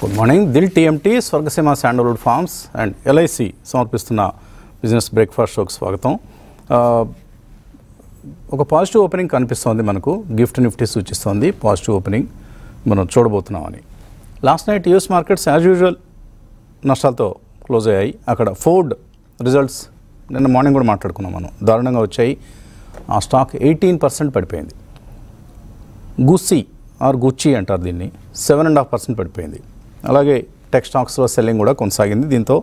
Good morning Dil TMT Swargaseema sandalwood farms and LIC సమర్పిస్తున్న business breakfast షోకి స్వాగతం ఆ, ఒక పాజిటివ్ ఓపెనింగ్ కనిపిస్తోంది మనకు గిఫ్ట్ నిఫ్టీ సూచిస్తోంది పాజిటివ్ ఓపెనింగ్ మనం చూడబోతున్నామని last night US markets as usual నష్టాలతో క్లోజ్ అయ్యాయి అక్కడ ఫోర్డ్ రిజల్ట్స్ నిన్న మార్నింగ్ కూడా మాట్లాడుకున్నాం మనం దారుణంగా వచ్చాయి ఆ స్టాక్ ఎయిటీన్ పర్సెంట్ పడిపోయింది గుస్సీ ఆర్ గుచ్చి అంటారు దీన్ని సెవెన్ అండ్ హాఫ్ పర్సెంట్ పడిపోయింది అలాగే టెక్ స్టాక్స్లో సెల్లింగ్ కూడా కొనసాగింది దీంతో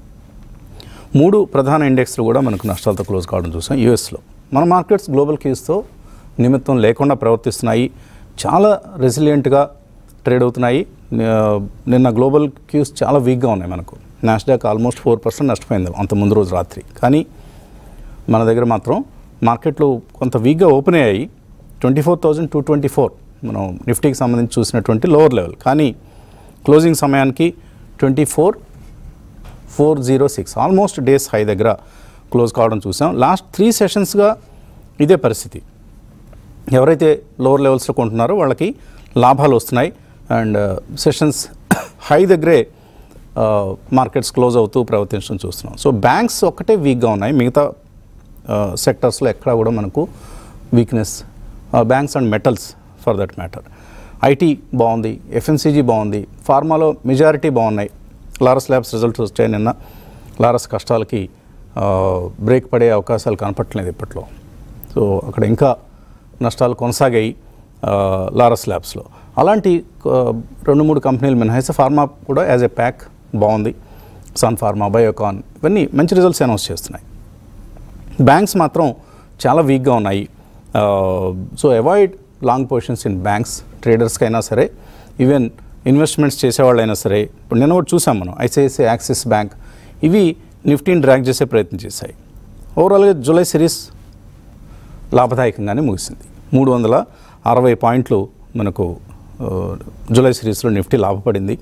మూడు ప్రధాన ఇండెక్స్లు కూడా మనకు నష్టాలతో క్లోజ్ కావడం చూసాం యూఎస్లో మన మార్కెట్స్ గ్లోబల్ క్యూస్తో నిమిత్తం లేకుండా ప్రవర్తిస్తున్నాయి చాలా రెసిలియంట్గా ట్రేడ్ అవుతున్నాయి ఆ, నిన్న గ్లోబల్ క్యూస్ చాలా వీక్గా ఉన్నాయి మనకు నాస్డాక్ ఆల్మోస్ట్ ఫోర్ పర్సెంట్ నష్టపోయింది అంత ముందు రోజు రాత్రి కానీ మన దగ్గర మాత్రం మార్కెట్లు కొంత వీక్గా ఓపెన్ అయ్యాయి twenty four thousand two twenty four మనం నిఫ్టీకి సంబంధించి చూసినటువంటి లోవర్ లెవెల్ కానీ క్లోజింగ్ సమయానికి twenty four four zero six almost days high దగ్గర క్లోజ్ కావడం చూసాం లాస్ట్ త్రీ సెషన్స్గా ఇదే పరిస్థితి ఎవరైతే లోవర్ లెవెల్స్లో కొంటున్నారో వాళ్ళకి లాభాలు వస్తున్నాయి అండ్ సెషన్స్ హై దగ్గరే మార్కెట్స్ క్లోజ్ అవుతూ ప్రవర్తించడం చూస్తున్నాం సో బ్యాంక్స్ ఒక్కటే వీక్గా ఉన్నాయి మిగతా సెక్టర్స్లో ఎక్కడ కూడా మనకు weakness banks and metals for that matter IT బాగుంది ఎఫ్ఎన్సీజీ బాగుంది ఫార్మాలో మెజారిటీ బాగున్నాయి లారస్ ల్యాబ్స్ రిజల్ట్స్ వచ్చాయి నిన్న లారస్ కష్టాలకి బ్రేక్ పడే అవకాశాలు కనపట్లేదు ఇప్పట్లో సో అక్కడ ఇంకా నష్టాలు కొనసాగాయి ఆ, లారస్ ల్యాబ్స్లో అలాంటి ఆ, రెండు మూడు కంపెనీలు మినహాయిస్తే ఫార్మా కూడా యాజ్ ఎ ప్యాక్ బాగుంది సన్ ఫార్మా బయోకాన్ ఇవన్నీ మంచి రిజల్ట్స్ అనౌన్స్ చేస్తున్నాయి బ్యాంక్స్ మాత్రం చాలా వీక్గా ఉన్నాయి so avoid long positions in banks ట్రేడర్స్కి అయినా సరే ఈవెన్ ఇన్వెస్ట్మెంట్స్ చేసేవాళ్ళైనా సరే ఇప్పుడు నిన్న ఒకటి చూసాం మనం ఐసిఐసిఐ యాక్సిస్ బ్యాంక్ ఇవి నిఫ్టీని డ్రాగ్ చేసే ప్రయత్నం చేశాయి ఓవరాల్గా జూలై సిరీస్ లాభదాయకంగానే ముగిసింది మూడు వందల అరవై పాయింట్లు మనకు ఆ, జూలై సిరీస్లో నిఫ్టీ లాభపడింది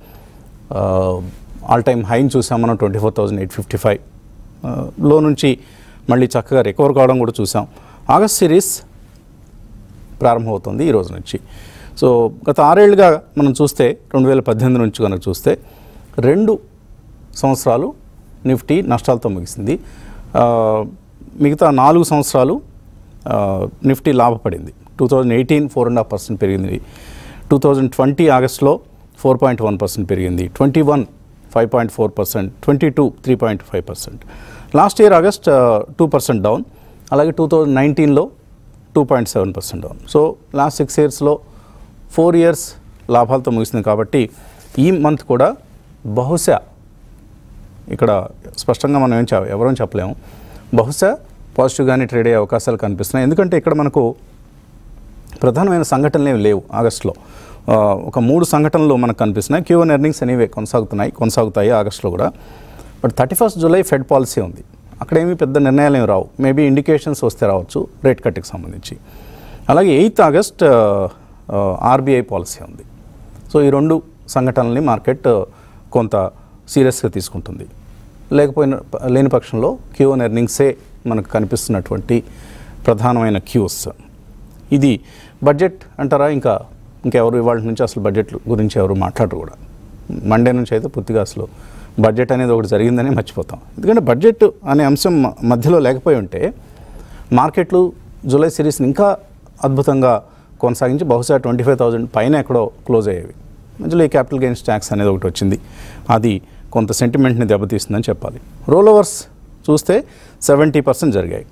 ఆల్ టైమ్ హైని చూసాం మనం twenty four thousand eight fifty five లో నుంచి మళ్ళీ చక్కగా రికవర్ కావడం కూడా చూసాం ఆగస్ట్ సిరీస్ ప్రారంభమవుతుంది ఈ రోజు నుంచి సో గత ఆరేళ్లుగా మనం చూస్తే రెండు వేల పద్దెనిమిది నుంచి కనుక చూస్తే రెండు సంవత్సరాలు నిఫ్టీ నష్టాలతో ముగిసింది ఆ, మిగతా నాలుగు సంవత్సరాలు ఆ, నిఫ్టీ లాభపడింది two thousand eighteen four and half percent పెరిగింది టూ థౌజండ్ ట్వంటీ ఆగస్ట్లో ఫోర్ పాయింట్ వన్ పర్సెంట్ పెరిగింది twenty one five point four percent twenty two three point five percent last year August two percent down అలాగే two thousand నైన్టీన్లో two point seven percent down so last six ఇయర్స్లో four years లాభాలతో ముగిసింది కాబట్టి ఈ month కూడా బహుశా ఇక్కడ స్పష్టంగా మనం ఏం చె- ఎవరూ చెప్పలేము బహుశా పాజిటివ్గానే ట్రేడ్ అయ్యే అవకాశాలు కనిపిస్తున్నాయి ఎందుకంటే ఇక్కడ మనకు ప్రధానమైన సంఘటనలు ఏమి లేవు ఆగస్టులో ఆ, ఒక మూడు సంఘటనలు మనకు కనిపిస్తున్నాయి క్యూ వన్ ఎర్నింగ్స్ అనేవి కొనసాగుతున్నాయి కొనసాగుతాయి ఆగస్టులో కూడా but thirty first July Fed policy ఉంది అక్కడ ఏమీ పెద్ద నిర్ణయాలు ఏమి రావు మేబీ ఇండికేషన్స్ వస్తే రావచ్చు రేట్ కట్కి సంబంధించి అలాగే ఎయిత్ ఆగస్ట్ ఆర్బీఐ పాలసీ ఉంది సో ఈ రెండు సంఘటనల్ని మార్కెట్ ఆ, కొంత సీరియస్గా తీసుకుంటుంది లేకపోయిన లేని పక్షంలో క్యూ వన్ ఎర్నింగ్సే మనకు కనిపిస్తున్నటువంటి ప్రధానమైన క్యూస్ ఇది బడ్జెట్ అంటారా ఇంకా ఇంకెవరు ఇవాళ నుంచి అసలు బడ్జెట్ గురించి ఎవరు మాట్లాడరు కూడా మండే నుంచి అయితే పూర్తిగా అసలు బడ్జెట్ అనేది ఒకటి జరిగిందని మర్చిపోతాం ఎందుకంటే బడ్జెట్ అనే అంశం మ- మధ్యలో లేకపోయి ఉంటే మార్కెట్లు జూలై సిరీస్ని ఇంకా అద్భుతంగా కొనసాగించి బహుశా ట్వంటీ ఫైవ్ థౌజండ్ పైన ఎక్కడో క్లోజ్ అయ్యేవి మధ్యలో ఈ క్యాపిటల్ గెయిన్స్ ట్యాక్స్ అనేది ఒకటి వచ్చింది అది కొంత సెంటిమెంట్ని దెబ్బతీస్తుందని చెప్పాలి రోల్ ఓవర్స్ చూస్తే సెవెంటీ పర్సెంట్ జరిగాయి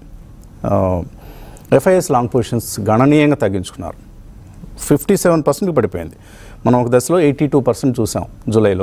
ఎఫ్ఐఎస్ లాంగ్ పొజిషన్స్ గణనీయంగా తగ్గించుకున్నారు ఫిఫ్టీ సెవెన్ పర్సెంట్కి పడిపోయింది మనం ఒక దశలో ఎయిటీ టూ పర్సెంట్ చూసాం జూలైలో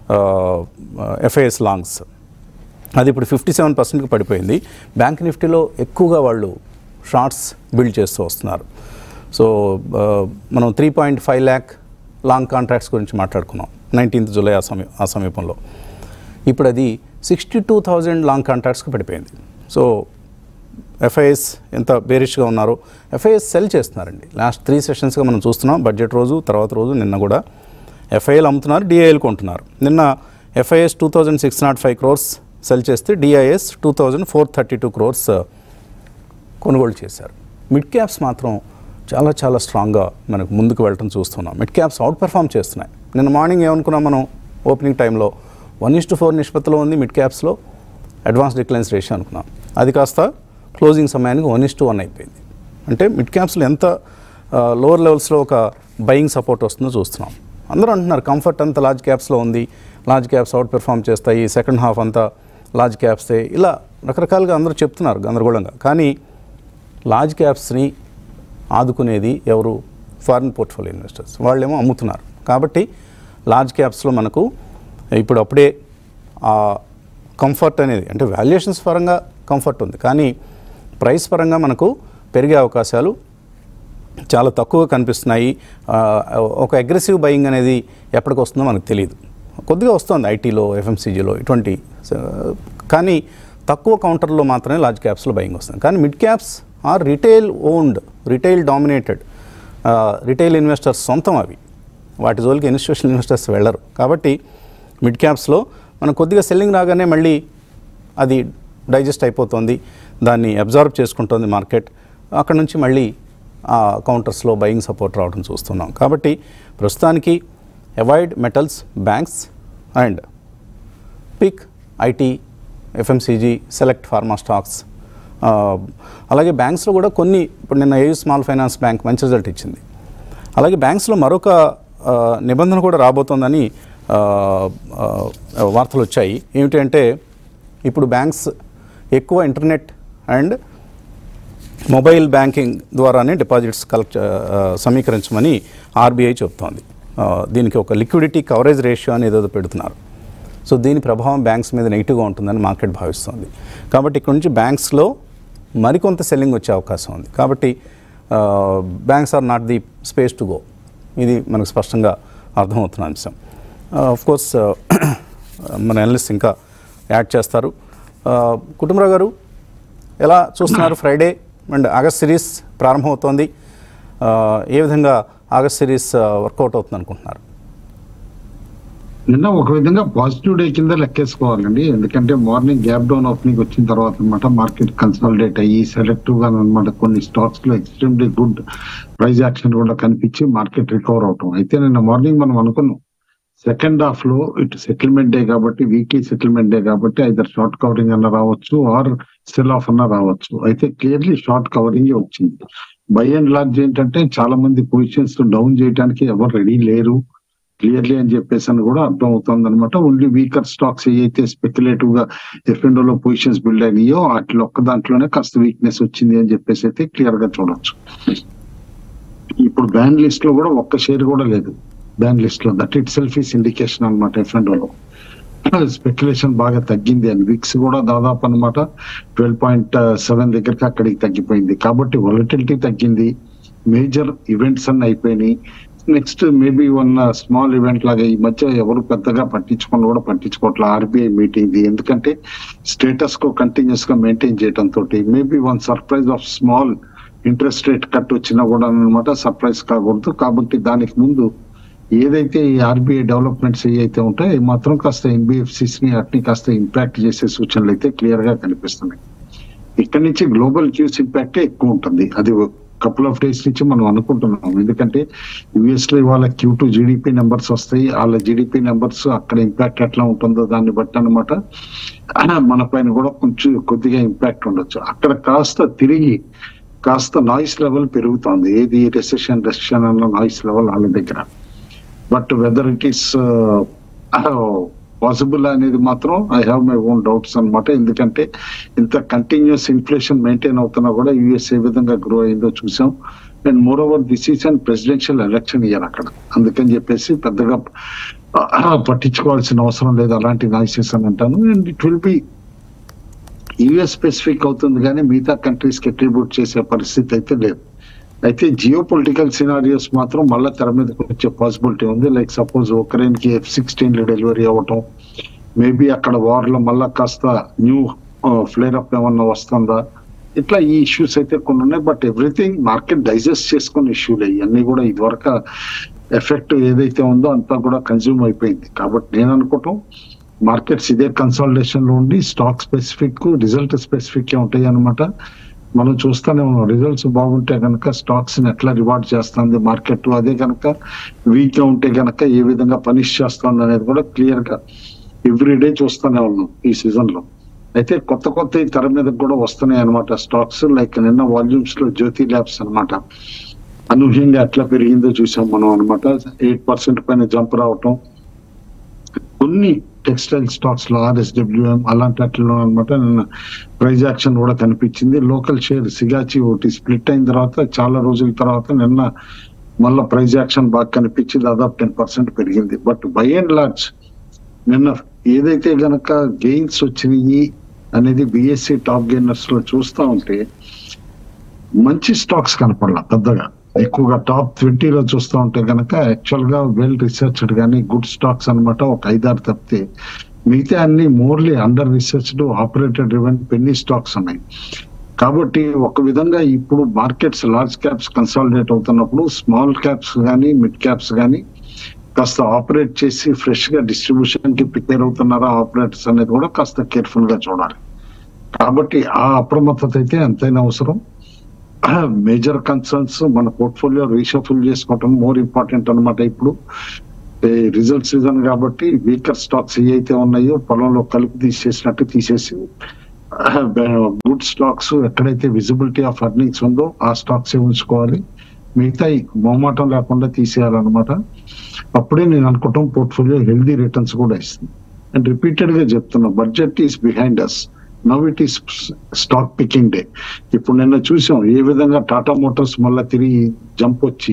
ఎఫ్ఐఎస్ లాంగ్స్ అది ఇప్పుడు ఫిఫ్టీ సెవెన్ పర్సెంట్కి పడిపోయింది బ్యాంక్ నిఫ్టీలో ఎక్కువగా వాళ్ళు షార్ట్స్ బిల్డ్ చేస్తూ వస్తున్నారు సో ఆ, మనం three point five lakh long contracts గురించి మాట్లాడుకున్నాం నైన్టీన్త్ జూలై ఆ సమయం ఆ సమీపంలో ఇప్పుడు అది సిక్స్టీ టూ థౌజండ్ లాంగ్ కాంట్రాక్ట్స్కి పడిపోయింది సో ఎఫ్ఐఎస్ ఎంత బేరిష్గా ఉన్నారో ఎఫ్ఐఎస్ సెల్ చేస్తున్నారండి లాస్ట్ త్రీ సెషన్స్గా మనం చూస్తున్నాం బడ్జెట్ రోజు తర్వాత రోజు నిన్న కూడా ఎఫ్ఐఎల్ అమ్ముతున్నారు డిఐఎల్ కొంటున్నారు నిన్న FIs two thousand six naught five crores sell చేస్తే DIs two thousand four thirty two crores కొనుగోలు చేశారు మిడ్ క్యాప్స్ మాత్రం చాలా చాలా స్ట్రాంగ్గా మనకు ముందుకు వెళ్ళటం చూస్తున్నాం మిడ్ క్యాప్స్ అవుట్ పెర్ఫామ్ చేస్తున్నాయి నిన్న మార్నింగ్ ఏమనుకున్నాం మనం ఓపెనింగ్ టైంలో వన్ ఇస్ టు ఫోర్ నిష్పత్తిలో ఉంది మిడ్ క్యాప్స్లో అడ్వాన్స్ డిక్లైన్స్ రేషియో అనుకున్నాం అది కాస్త క్లోజింగ్ సమయానికి వన్ ఇస్ టు వన్ అయిపోయింది అంటే మిడ్ క్యాప్స్లో ఎంత లోవర్ లెవెల్స్లో ఒక బయింగ్ సపోర్ట్ వస్తుందో చూస్తున్నాం అందరూ అంటున్నారు కంఫర్ట్ అంతా లార్జ్ క్యాప్స్లో ఉంది లార్జ్ క్యాప్స్ అవుట్ పెర్ఫామ్ చేస్తాయి సెకండ్ హాఫ్ అంతా లార్జ్ క్యాప్సే ఇలా రకరకాలుగా అందరూ చెప్తున్నారు గందరగోళంగా కానీ లార్జ్ క్యాప్స్ని ఆదుకునేది ఎవరు ఫారిన్ పోర్ట్ఫోలియో ఇన్వెస్టర్స్ వాళ్ళేమో అమ్ముతున్నారు కాబట్టి లార్జ్ క్యాప్స్లో మనకు ఇప్పుడు అప్పుడే ఆ కంఫర్ట్ అనేది అంటే వాల్యుయేషన్స్ పరంగా కంఫర్ట్ ఉంది కానీ ప్రైస్ పరంగా మనకు పెరిగే అవకాశాలు చాలా తక్కువ కనిపిస్తున్నాయి ఆ, ఒక అగ్రెసివ్ బయింగ్ అనేది ఎప్పటికి వస్తుందో మనకు తెలియదు కొద్దిగా వస్తుంది ఐటీలో ఎఫ్ఎంసీజీలో ఇటువంటి స- కానీ తక్కువ కౌంటర్లో మాత్రమే లార్జ్ క్యాప్స్లో బయింగ్ వస్తుంది కానీ mid caps or retail owned retail dominated retail investors సొంతం అవి వాటి జోలికి ఇన్స్టిట్యూషనల్ ఇన్వెస్టర్స్ వెళ్ళరు కాబట్టి మిడ్ క్యాప్స్లో మనం కొద్దిగా సెల్లింగ్ రాగానే మళ్ళీ అది డైజెస్ట్ అయిపోతుంది దాన్ని అబ్జర్వ్ చేసుకుంటుంది మార్కెట్ అక్కడ నుంచి మళ్ళీ ఆ కౌంటర్స్లో బయింగ్ సపోర్ట్ రావడం చూస్తున్నాం కాబట్టి ప్రస్తుతానికి avoid metals banks and pick IT FMCG select pharma stocks ఆ, అలాగే బ్యాంక్స్లో కూడా కొన్ని ఇప్పుడు నిన్న ఏయూ స్మాల్ ఫైనాన్స్ బ్యాంక్ మంచి రిజల్ట్ ఇచ్చింది అలాగే బ్యాంక్స్లో మరొక ఆ, నిబంధన కూడా రాబోతోందని ఆ, ఆ, వార్తలు వచ్చాయి ఏమిటంటే ఇప్పుడు బ్యాంక్స్ ఎక్కువ ఇంటర్నెట్ అండ్ మొబైల్ బ్యాంకింగ్ ద్వారానే డిపాజిట్స్ కలెక్ట్ ఆ, సమీకరించమని ఆర్బీఐ చెప్తోంది ఆ, దీనికి ఒక లిక్విడిటీ కవరేజ్ రేషియో అనేది ఏదో పెడుతున్నారు సో దీని ప్రభావం బ్యాంక్స్ మీద నెగిటివ్గా ఉంటుందని మార్కెట్ భావిస్తోంది కాబట్టి ఇక్కడ నుంచి బ్యాంక్స్లో మరికొంత సెల్లింగ్ వచ్చే అవకాశం ఉంది కాబట్టి banks are not the space to go ఇది మనకు స్పష్టంగా అర్థమవుతున్న అంశం ఆఫ్ కోర్స్ మన అనలిస్ట్ ఇంకా యాడ్ చేస్తారు ఆ, కుటుంబరావు గారు ఎలా చూస్తున్నారు ఫ్రైడే అండ్ ఆగస్ట్ సిరీస్ ప్రారంభమవుతోంది ఆ, ఏ విధంగా ఆగస్ట్ సిరీస్ వర్కౌట్ అవుతుంది అనుకుంటున్నారు నిన్న ఒక విధంగా పాజిటివ్ డే కింద లెక్కేసుకోవాలండి ఎందుకంటే మార్నింగ్ గ్యాప్ డౌన్ ఓపెనింగ్ వచ్చిన తర్వాత అనమాట మార్కెట్ కన్సాలిడేట్ అయ్యి సెలెక్టివ్ గా అనమాట కొన్ని స్టాక్స్ లో ఎక్స్ట్రీమ్లీ గుడ్ ప్రైస్ యాక్షన్ కూడా కనిపించి మార్కెట్ రికవర్ అవటం అయితే నిన్న మార్నింగ్ మనం అనుకున్నాం సెకండ్ హాఫ్ లో ఇటు సెటిల్మెంట్ డే కాబట్టి వీక్లీ సెటిల్మెంట్ డే కాబట్టి ఐదర్ షార్ట్ కవరింగ్ అన్న రావచ్చు ఆర్ సెల్ ఆఫ్ అన్న రావచ్చు అయితే క్లియర్లీ షార్ట్ కవరింగ్ వచ్చింది బై అండ్ లార్జ్ ఏంటంటే చాలా మంది పొజిషన్స్ డౌన్ చేయడానికి ఎవరు రెడీ లేరు క్లియర్లీ అని చెప్పేసి అని కూడా అర్థం అవుతుంది అనమాట ఓన్లీ వీకర్ స్టాక్స్ ఏవైతే స్పెక్యులేటివ్ గా ఎఫ్ఎండో లో పొజిషన్స్ బిల్డ్ అయినాయో వాటిలో ఒక్క దాంట్లోనే కాస్త వీక్నెస్ వచ్చింది అని చెప్పేసి అయితే క్లియర్ గా చూడొచ్చు ఇప్పుడు బ్యాన్ లిస్ట్ లో కూడా ఒక్క షేర్ కూడా లేదు బ్యాన్ లిస్ట్ లో that itself is indication అనమాట ఎఫ్ఎండో లో స్పెక్యులేషన్ బాగా తగ్గింది అని విక్స్ కూడా దాదాపు అనమాట ట్వెల్వ్ పాయింట్ సెవెన్ దగ్గరికి అక్కడికి తగ్గిపోయింది కాబట్టి వొలటిలిటీ తగ్గింది మేజర్ ఈవెంట్స్ అన్ని అయిపోయినాయి next maybe one small event లాగా ఈ మధ్య ఎవరు పెద్దగా పట్టించుకొని కూడా పట్టించుకోవట్లే ఆర్బీఐ మీటింగ్ ఎందుకంటే స్టేటస్ కో కంటిన్యూస్ గా మెయింటైన్ చేయడం తోటి maybe one surprise of small interest rate cut వచ్చినా కూడా అనమాట సర్ప్రైజ్ కాకూడదు కాబట్టి దానికి ముందు ఏదైతే ఈ ఆర్బీఐ డెవలప్మెంట్స్ ఏవైతే ఉంటాయో అవి మాత్రం కాస్త ఎన్బిఎఫ్సిస్ ని అట్ని కాస్త ఇంపాక్ట్ చేసే సూచనలు అయితే క్లియర్ గా కనిపిస్తున్నాయి ఇక్కడ నుంచి గ్లోబల్ క్యూస్ ఇంపాక్ట్ ఎక్కువ ఉంటుంది అది కపుల్ ఆఫ్ డేస్ నుంచి మనం అనుకుంటున్నాం ఎందుకంటే యుఎస్ లో ఇవాళ క్యూ టూ జీడిపి నెంబర్స్ వస్తాయి వాళ్ళ జీడిపి నెంబర్స్ అక్కడ ఇంపాక్ట్ ఎట్లా ఉంటుందో దాన్ని బట్టి అనమాట మన పైన కూడా కొంచెం కొద్దిగా ఇంపాక్ట్ ఉండొచ్చు అక్కడ కాస్త తిరిగి కాస్త నాయిస్ లెవెల్ పెరుగుతోంది ఏది రెసెషన్ రెసెషన్ అన్న నాయిస్ లెవెల్ వాళ్ళ దగ్గర but whether it is possible అనేది మాత్రం I have my own doubts అన్నమాట ఎందుకంటే ఇంత కంటిన్యూస్ ఇన్ఫ్లేషన్ మెయింటైన్ అవుతున్నా కూడా యుఎస్ ఏ విధంగా గ్రో అయిందో చూసాం and moreover this is and presidential election year అక్కడ అందుకని చెప్పేసి పెద్దగా పట్టించుకోవాల్సిన అవసరం లేదు అలాంటి నాయిసెస్ అని అంటాను and it will be US specific అవుతుంది కానీ మిగతా కంట్రీస్ కి అట్రిబ్యూట్ చేసే పరిస్థితి అయితే లేదు అయితే జియో పొలిటికల్ సినారియోస్ మాత్రం మళ్ళా తెర మీదకి వచ్చే పాసిబిలిటీ ఉంది లైక్ సపోజ్ ఉక్రెయిన్ కి ఎఫ్ సిక్స్టీన్ డెలివరీ అవ్వటం మేబీ అక్కడ వార్ లో మళ్ళా కాస్త న్యూ ఫ్లేర్ అప్ ఏమన్నా వస్తుందా ఇట్లా ఈ ఇష్యూస్ అయితే కొన్ని ఉన్నాయి బట్ ఎవ్రీథింగ్ మార్కెట్ డైజెస్ట్ చేసుకున్న ఇష్యూలే ఇవన్నీ కూడా ఇదివరకు ఎఫెక్ట్ ఏదైతే ఉందో అంతా కూడా కన్జ్యూమ్ అయిపోయింది కాబట్టి నేను అనుకోవటం మార్కెట్స్ ఇదే కన్సాలిడేషన్ లో ఉండి స్టాక్ స్పెసిఫిక్ రిజల్ట్ స్పెసిఫిక్ ఉంటాయి అనమాట మనం చూస్తూనే ఉన్నాం రిజల్ట్స్ బాగుంటే కనుక స్టాక్స్ ని ఎట్లా రివార్డ్ చేస్తుంది మార్కెట్ అదే కనుక వీక్ గా ఉంటే కనుక ఏ విధంగా పనిష్ చేస్తుంది అనేది కూడా క్లియర్ గా ఎవ్రీ డే చూస్తూనే ఉన్నాం ఈ సీజన్ లో అయితే కొత్త కొత్త ఈ తెర మీద కూడా వస్తున్నాయి అనమాట స్టాక్స్ లైక్ నిన్న వాల్యూమ్స్ లో జ్యోతి ల్యాబ్స్ అన్నమాట అనూహ్యంగా ఎట్లా పెరిగిందో చూసాం మనం అనమాట ఎయిట్ పర్సెంట్ పైన జంప్ రావటం కొన్ని టెక్స్టైల్ స్టాక్స్ లో ఆర్ఎస్డబ్ల్యూఎం అలాంటి వాటిలో అనమాట నిన్న ప్రైజ్ యాక్షన్ కూడా కనిపించింది లోకల్ షేర్ సిగాచి ఒకటి స్ప్లిట్ అయిన తర్వాత చాలా రోజుల తర్వాత నిన్న మళ్ళీ ప్రైజ్ యాక్షన్ బాగా కనిపించి దాదాపు టెన్ పర్సెంట్ పెరిగింది బట్ బై అండ్ లార్జ్ నిన్న ఏదైతే గనక గెయిన్స్ వచ్చినాయి అనేది బిఎస్సి టాప్ గెయినర్స్ లో చూస్తా ఉంటే మంచి స్టాక్స్ కనపడాల పెద్దగా ఎక్కువగా టాప్ ట్వంటీలో చూస్తూ ఉంటే గనక యాక్చువల్ గా వెల్ రీసెర్చ్డ్ కానీ గుడ్ స్టాక్స్ అన్నమాట ఒక ఐదారు తప్పితే మిగతా అన్ని merely under researched operated driven penny stocks ఉన్నాయి కాబట్టి ఒక విధంగా ఇప్పుడు మార్కెట్స్ లార్జ్ క్యాప్స్ కన్సాలిడేట్ అవుతున్నప్పుడు స్మాల్ క్యాప్స్ కానీ మిడ్ క్యాప్స్ కానీ కాస్త ఆపరేట్ చేసి ఫ్రెష్ గా డిస్ట్రిబ్యూషన్ కి ప్రిపేర్ అవుతున్నారా ఆపరేటర్స్ అనేది కూడా కాస్త కేర్ఫుల్ గా చూడాలి కాబట్టి ఆ అప్రమత్తత అయితే ఎంతైనా అవసరం మేజర్ కన్సర్న్స్ మన పోర్ట్ఫోలియో రీషఫుల్ చేసుకోవటం మోర్ ఇంపార్టెంట్ అన్నమాట ఇప్పుడు రిజల్ట్ సీజన్ కాబట్టి వీకర్ స్టాక్స్ ఏవైతే ఉన్నాయో పొలంలో కలుపు తీసేసినట్టు తీసేసి గుడ్ స్టాక్స్ ఎక్కడైతే విజిబిలిటీ ఆఫ్ అర్నింగ్స్ ఉందో ఆ స్టాక్స్ ఉంచుకోవాలి మిగతా మొహమాటం లేకుండా తీసేయాలన్నమాట అప్పుడే నేను అనుకుంటాం పోర్ట్ఫోలియో హెల్దీ రిటర్న్స్ కూడా ఇస్తుంది అండ్ రిపీటెడ్ గా చెప్తున్నా budget is behind us now it is stock picking day ఇప్పుడు నిన్న చూసాం ఏ విధంగా టాటా మోటార్స్ మళ్ళా తిరిగి జంప్ వచ్చి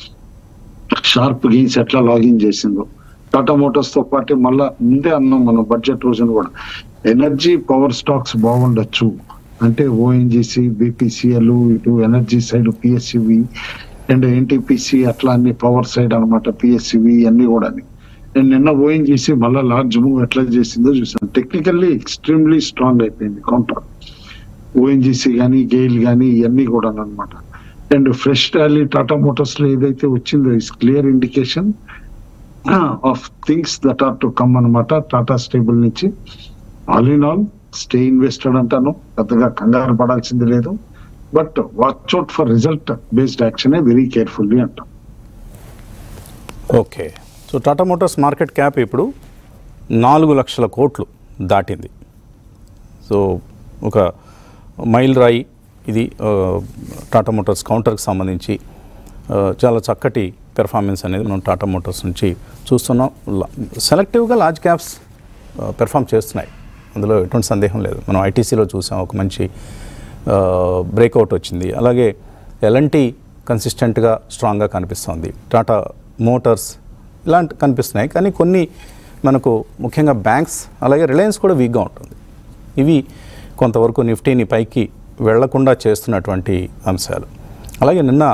షార్ప్ గెయిన్స్ ఎట్లా లాగిన్ చేసిందో టాటా మోటార్స్ తో పాటు మళ్ళా ముందే అన్నాం మనం బడ్జెట్ రోజున కూడా ఎనర్జీ పవర్ స్టాక్స్ బాగుండొచ్చు అంటే ఓఎన్జీసీ బీపీసీఎల్ ఇటు ఎనర్జీ సైడ్ పిఎస్సివి అండ్ ఎన్టీపీసీ అట్లా అన్ని పవర్ సైడ్ అనమాట పిఎస్సివి అన్ని కూడా నేను నిన్న ఓఎన్జీసీ మళ్ళీ లార్జ్ మూవ్ ఎట్లా చేసిందో చూసాను టెక్నికల్లీ ఎక్స్ట్రీమ్లీ స్ట్రాంగ్ అయిపోయింది కౌంటర్ ఓఎన్జీసీ కానీ గెయిల్ కానీ ఇవన్నీ కూడా అనమాట and fresh rally Tata Motors లో ఏదైతే వచ్చిందో is clear indication of things that are to come అనమాట టాటా స్టేబుల్ నుంచి all in all stay invested అంటాను పెద్దగా కంగారు పడాల్సింది లేదు but watch out for result based action very carefully అంటాం okay so Tata Motors market cap ఇప్పుడు నాలుగు లక్షల కోట్లు దాటింది సో ఒక మైల్ రాయి ఇది ఆ, టాటా మోటార్స్ కౌంటర్కి సంబంధించి ఆ, చాలా చక్కటి పెర్ఫార్మెన్స్ అనేది మనం టాటా మోటార్స్ నుంచి చూస్తున్నాం లా- సెలెక్టివ్గా లార్జ్ క్యాప్స్ ఆ, పెర్ఫామ్ చేస్తున్నాయి అందులో ఎటువంటి సందేహం లేదు మనం ఐటీసీలో చూసాం ఒక మంచి ఆ, బ్రేక్అవుట్ వచ్చింది అలాగే ఎల్ఎన్టీ కన్సిస్టెంట్గా స్ట్రాంగ్గా కనిపిస్తుంది టాటా మోటార్స్ ఇలాంటి కనిపిస్తున్నాయి కానీ కొన్ని మనకు ముఖ్యంగా బ్యాంక్స్ అలాగే రిలయన్స్ కూడా వీక్గా ఉంటుంది ఇవి కొంతవరకు నిఫ్టీని పైకి వెళ్లకుండా చేస్తున్నటువంటి అంశాలు అలాగే నిన్న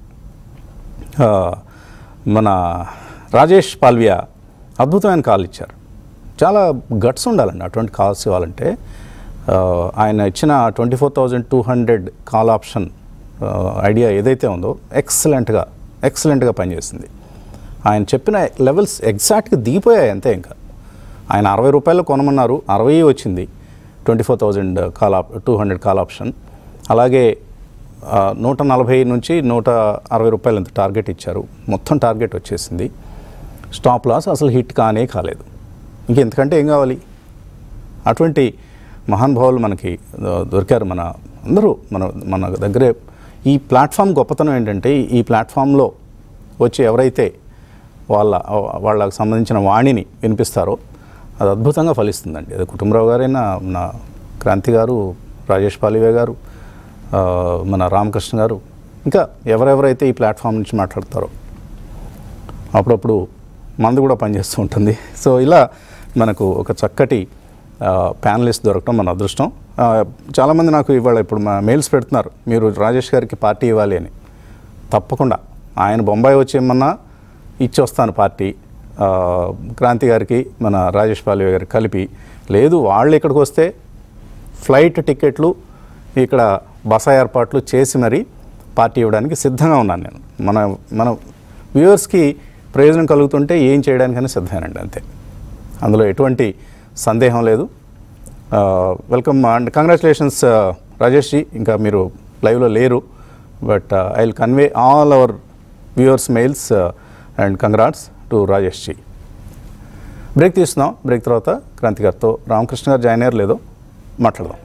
ఆ, మన రాజేష్ పాల్వియా అద్భుతమైన కాల్ ఇచ్చారు చాలా గట్స్ ఉండాలండి అటువంటి కాల్స్ ఇవ్వాలంటే ఆ, ఆయన ఇచ్చిన twenty four thousand two hundred call option ఆ, ఐడియా ఏదైతే ఉందో ఎక్సలెంట్గా ఎక్సలెంట్గా పనిచేసింది ఆయన చెప్పిన లెవెల్స్ ఎగ్జాక్ట్గా దిగిపోయాయి అంతే ఇంకా ఆయన అరవై రూపాయలు కొనమన్నారు అరవై వచ్చింది ట్వంటీ ఫోర్ థౌజండ్ కాల్ ఆప్ టూ హండ్రెడ్ కాల్ ఆప్షన్ అలాగే ఆ, నూట నలభై నుంచి నూట అరవై రూపాయలు ఎంత టార్గెట్ ఇచ్చారు మొత్తం టార్గెట్ వచ్చేసింది స్టాప్ లాస్ అసలు హిట్ కానే కాలేదు ఇంకెంతకంటే ఏం కావాలి అటువంటి మహానుభావులు మనకి ఆ, దొరికారు మన అందరూ మన మన దగ్గరే ఈ ప్లాట్ఫామ్ గొప్పతనం ఏంటంటే ఈ ప్లాట్ఫామ్లో వచ్చి ఎవరైతే వాళ్ళ వాళ్ళకు సంబంధించిన వాణిని వినిపిస్తారో అది అద్భుతంగా ఫలిస్తుందండి అది కుటుంబరావు గారైనా మన క్రాంతి గారు రాజేష్ పాలివే గారు ఆ, మన రామకృష్ణ గారు ఇంకా ఎవరెవరైతే ఈ ప్లాట్ఫామ్ నుంచి మాట్లాడతారో అప్పుడప్పుడు మందు కూడా పనిచేస్తూ ఉంటుంది సో ఇలా మనకు ఒక చక్కటి ప్యానలిస్ట్ దొరకడం మన అదృష్టం ఆ, చాలామంది నాకు ఇవాళ ఇప్పుడు మా మెయిల్స్ పెడుతున్నారు మీరు రాజేష్ గారికి పార్టీ ఇవ్వాలి అని తప్పకుండా ఆయన బొంబాయి వచ్చి ఏమన్నా ఇచ్చి వస్తాను పార్టీ ఆ, క్రాంతి గారికి మన రాజేష్ పాలివే గారికి కలిపి లేదు వాళ్ళు ఇక్కడికి వస్తే ఫ్లైట్ టికెట్లు ఇక్కడ బస ఏర్పాట్లు చేసి మరీ పార్టీ ఇవ్వడానికి సిద్ధంగా ఉన్నాను నేను మన మన వ్యూవర్స్కి ప్రయోజనం కలుగుతుంటే ఏం చేయడానికైనా సిద్ధమేనండి అంతే అందులో ఎటువంటి సందేహం లేదు welcome and congratulations Rajesh ji ఇంకా మీరు లైవ్లో లేరు but I will convey all our viewers mails and congrats to Rajesh ji break తీస్తున్నాం బ్రేక్ తర్వాత క్రాంతి గారితో రామకృష్ణ గారు జాయిన్ అయ్యారు లేదో మాట్లాడదాం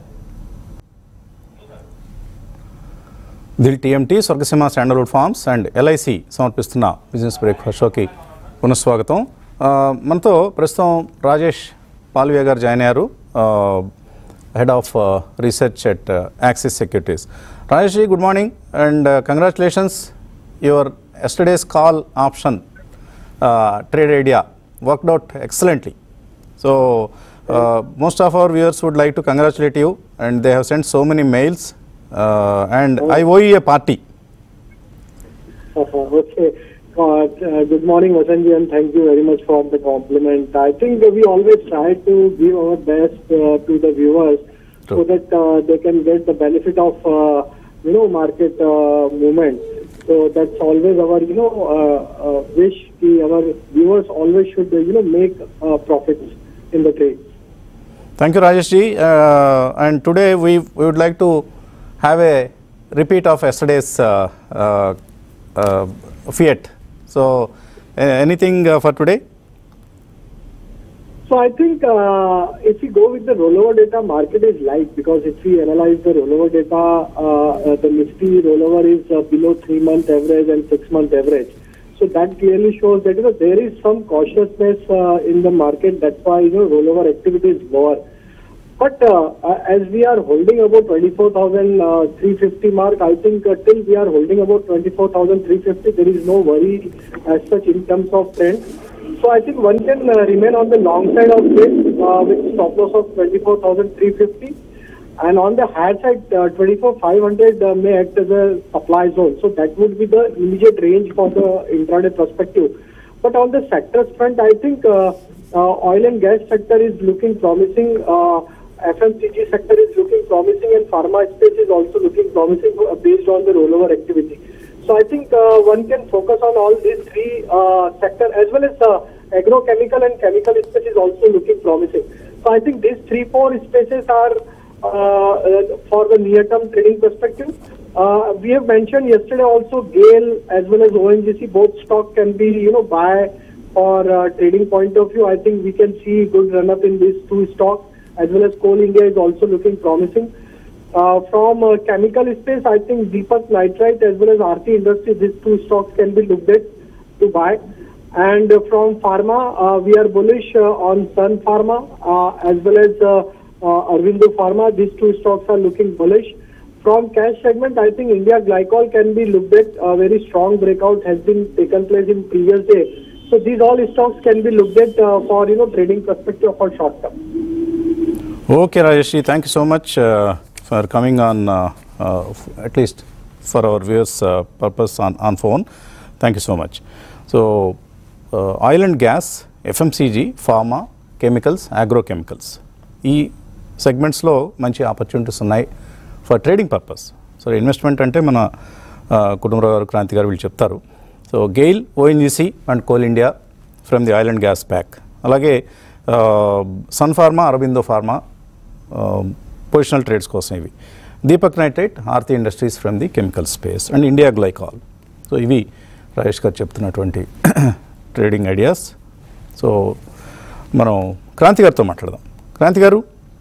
Dil TMT Swargaseema sandalwood farms and LIC సమర్పిస్తున్న బిజినెస్ బ్రేక్ఫాస్ట్ షోకి పునఃస్వాగతం ఆ, మనతో ప్రస్తుతం రాజేష్ పాల్వియా గారు జాయిన్ అయ్యారు head of research at Axis Securities Rajesh ji good morning and congratulations your yesterday's call option trade idea worked out excellently So, uh, most of our viewers would like to congratulate you, and they have sent so many mails. Uh, and I owe you a party. Uh, Okay. Uh, uh, Good morning, Vasanji, and thank you very much for the compliment. I think we always try to give our best uh, to the viewers so True. that uh, they can get the benefit of, uh, you know, market uh, movement. So that's always our, you know, uh, uh, wish. ki Our viewers always should, uh, you know, make uh, profits in the trade. Thank you, Rajesh ji. Uh, and today we, we would like to have a repeat of yesterday's uh, uh, uh, fiat. So, uh, anything uh, for today? So I think uh, if we go with the rollover data, market is light because if we analyze the rollover data, uh, uh, the Nifty rollover is uh, below three month average and six month average. So that clearly shows that you know there is some cautiousness uh, in the market. That's why you know rollover activity is lower. But uh, uh, as we are holding about 24,350 mark, I think uh, till we are holding about 24,350, there is no worry as such in terms of trend. So I think one can uh, remain on the long side of this uh, with stop loss of 24,350. And on the higher side, uh, 24,500 uh, may act as a supply zone. So that would be the immediate range for the intraday perspective. But on the sectors front, I think uh, uh, oil and gas sector is looking promising. Uh, FMCG sector is looking promising, and pharma space is also looking promising uh, based on the rollover activity. So I think uh, one can focus on all these three uh, sector as well as uh, agrochemical and chemical space is also looking promising. So I think these three four spaces are uh, uh, for the near term trading perspective. Uh, we have mentioned yesterday also GAIL as well as ONGC both stock can be you know buy for uh, trading point of view. I think we can see good run up in these two stocks as well as Coal India is also looking promising. Uh, from uh, chemical space, I think Deepak Nitrite as well as Aarti Industries, these two stocks can be looked at to buy. And uh, from pharma, uh, we are bullish uh, on Sun Pharma uh, as well as uh, uh, Arvindo Pharma. These two stocks are looking bullish. From cash segment, I think India Glycol can be looked at. A very strong breakout has been taken place in previous day. So these all stocks can be looked at uh, for you know trading perspective for short term. Okay, Rajesh ji, thank you so much uh, for coming on, uh, uh, f- at least for our viewers' uh, purpose on, on phone. Thank you so much. So, uh, oil and gas, FMCG, pharma, chemicals, agrochemicals. ఈ సెగ్మెంట్స్లో మంచి opportunities ఉన్నాయి for trading purpose so investment అంటే మన ఆ, కుటుంబరావు గారు క్రాంతి గారు వీళ్ళు చెప్తారు so GAIL ONGC and coal India from the oil and gas pack అలాగే Sun Pharma Aurobindo Pharma positional trades కోసం ఇవి Deepak Nitrite Aarti Industries from the chemical space and India glycol so ఇవి రాజేష్ గారు చెప్తున్నటువంటి ట్రేడింగ్ ఐడియాస్ సో మనం క్రాంతి గారితో మాట్లాడదాం క్రాంతి గారు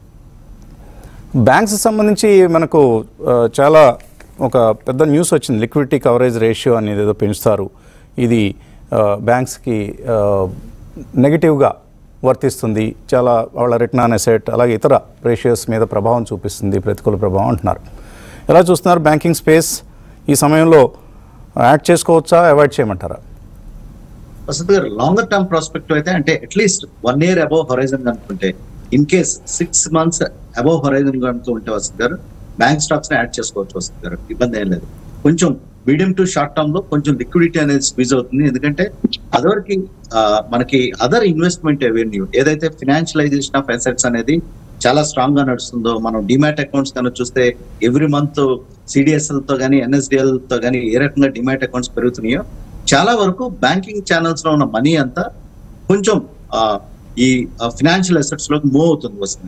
బ్యాంక్స్ సంబంధించి మనకు ఆ, చాలా ఒక పెద్ద న్యూస్ వచ్చింది లిక్విడిటీ కవరేజ్ రేషియో అనేది ఏదో పెంచుతారు ఇది ఆ, బ్యాంక్స్కి ఆ, నెగిటివ్గా వర్తిస్తుంది చాలా వాళ్ళ రిటర్న్ ఆన్ అసెట్ అలాగే ఇతర రేషియోస్ మీద ప్రభావం చూపిస్తుంది ప్రతికూల ప్రభావం అంటున్నారు ఎలా చూస్తున్నారు బ్యాంకింగ్ స్పేస్ ఈ సమయంలో యాడ్ చేసుకోవచ్చా అవాయిడ్ చేయమంటారా వసంత్ గారు లాంగర్ టర్మ్ ప్రాస్పెక్టివ్ అయితే అంటే at least one year above horizon అనుకుంటే in case six months above horizon కనుక ఉంటే వసంత్ గారు బ్యాంక్ స్టాక్స్ ని యాడ్ చేసుకోవచ్చు వసంత్ గారు ఇబ్బంది ఏం లేదు కొంచెం మీడియం టు షార్ట్ టర్మ్ లో కొంచెం లిక్విడిటీ అనేది స్క్వీజ్ అవుతుంది ఎందుకంటే అదర్కి మనకి అదర్ ఇన్వెస్ట్మెంట్ రెవెన్యూ ఏదైతే ఫినాన్షియలైజేషన్ ఆఫ్ అసెట్స్ అనేది చాలా స్ట్రాంగ్ గా నడుస్తుందో మనం డిమాట్ అకౌంట్స్ కనుక చూస్తే ఎవ్రీ మంత్ సిడిఎస్ఎల్ తో కానీ ఎన్ఎస్డిఎల్ తో కానీ ఏ రకంగా డిమాట్ అకౌంట్స్ పెరుగుతున్నాయో చాలా వరకు బ్యాంకింగ్ ఛానల్స్ లో ఉన్న మనీ అంతా కొంచెం ఆ, ఈ ఫినాన్షియల్ అసెట్స్ లోకి మూవ్ అవుతుంది వస్తుంది గారు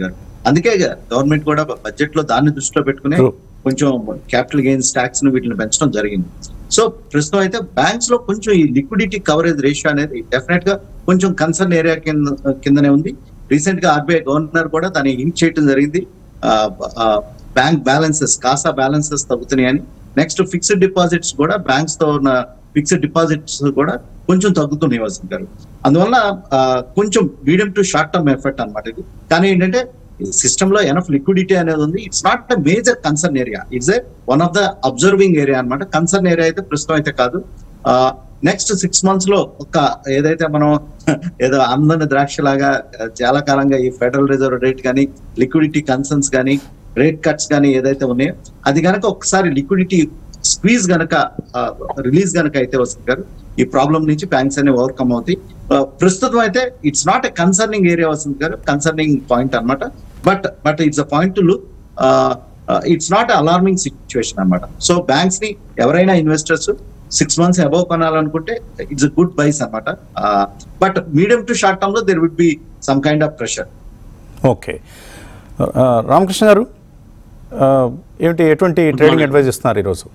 అందుకే గవర్నమెంట్ కూడా బడ్జెట్ లో దాన్ని దృష్టిలో పెట్టుకుని True. కొంచెం క్యాపిటల్ గెయిన్స్ ట్యాక్స్ ను వీటిని పెంచడం జరిగింది సో ప్రస్తుతం అయితే బ్యాంక్స్ లో కొంచెం ఈ లిక్విడిటీ కవరేజ్ రేషియో అనేది డెఫినెట్ గా కొంచెం కన్సర్న్ ఏరియా కింద కిందనే ఉంది రీసెంట్ గా ఆర్బీఐ గవర్నర్ కూడా దాన్ని హింట్ చేయడం జరిగింది బ్యాంక్ బ్యాలెన్సెస్ కాసా బ్యాలెన్సెస్ తగ్గుతున్నాయని నెక్స్ట్ ఫిక్స్డ్ డిపాజిట్స్ కూడా బ్యాంక్స్ తో ఉన్న ఫిక్స్డ్ డిపాజిట్స్ కూడా కొంచెం తగ్గుతున్నాయి వసంత్ గారు అందువల్ల ఆ, కొంచెం medium to short term effect అన్నమాట ఇది కానీ ఏంటంటే సిస్టమ్ లో ఎనఫ్ లిక్విడిటీ అనేది ఉంది it's not a major concern area it's a one of the observing area అన్నమాట కన్సర్న్ ఏరియా అయితే ప్రస్తుతం అయితే కాదు నెక్స్ట్ సిక్స్ మంత్స్ లో ఒక ఏదైతే మనం ఏదో అందని ద్రాక్ష లాగా చాలా కాలంగా ఈ ఫెడరల్ రిజర్వ్ రేట్ కానీ లిక్విడిటీ కన్సర్న్స్ కానీ రేట్ కట్స్ కానీ ఏదైతే ఉన్నాయో అది గనక ఒకసారి లిక్విడిటీ స్క్వీజ్ గనక రిలీజ్ గనక అయితే వస్తుంది గారు ఈ ప్రాబ్లం నుంచి బ్యాంక్స్ అనేవి ఓవర్కమ్ అవుతాయి ఆ, ప్రస్తుతం అయితే it's not a concerning area వస్తుంది గారు కన్సర్నింగ్ పాయింట్ అన్నమాట but but it's a point to look it's not alarming situation అన్నమాట సో బ్యాంక్స్ ని ఎవరైనా ఇన్వెస్టర్స్ సిక్స్ మంత్స్ అబౌవ్ కొనాలనుకుంటే ఇట్స్ గుడ్ బైస్ అనమాట but medium to short term లో there would be some kind of pressure okay ఆ, రామకృష్ణ గారు ఆ, ఏమిటి ఎటువంటి ట్రేడింగ్ అడ్వైజ్ ఇస్తున్నారు ఈరోజు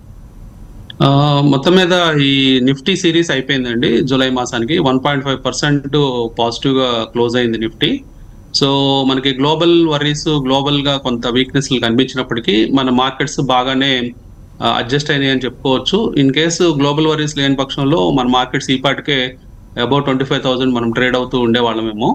ఆ, మొత్తం మీద ఈ నిఫ్టీ సిరీస్ అయిపోయిందండి జూలై మాసానికి one point five percent positive గా క్లోజ్ అయింది నిఫ్టీ సో మనకి గ్లోబల్ వరీస్ గ్లోబల్ గా కొంత వీక్నెస్ కనిపించినప్పటికీ మన మార్కెట్స్ బాగానే అడ్జస్ట్ అయినాయి అని చెప్పుకోవచ్చు ఇన్ కేసు గ్లోబల్ వరీస్ లేని పక్షంలో మన మార్కెట్స్ ఈ పాటికే అబౌట్ ట్వంటీ ఫైవ్ థౌసండ్ మనం ట్రేడ్ అవుతూ ఉండేవాళ్ళమేమో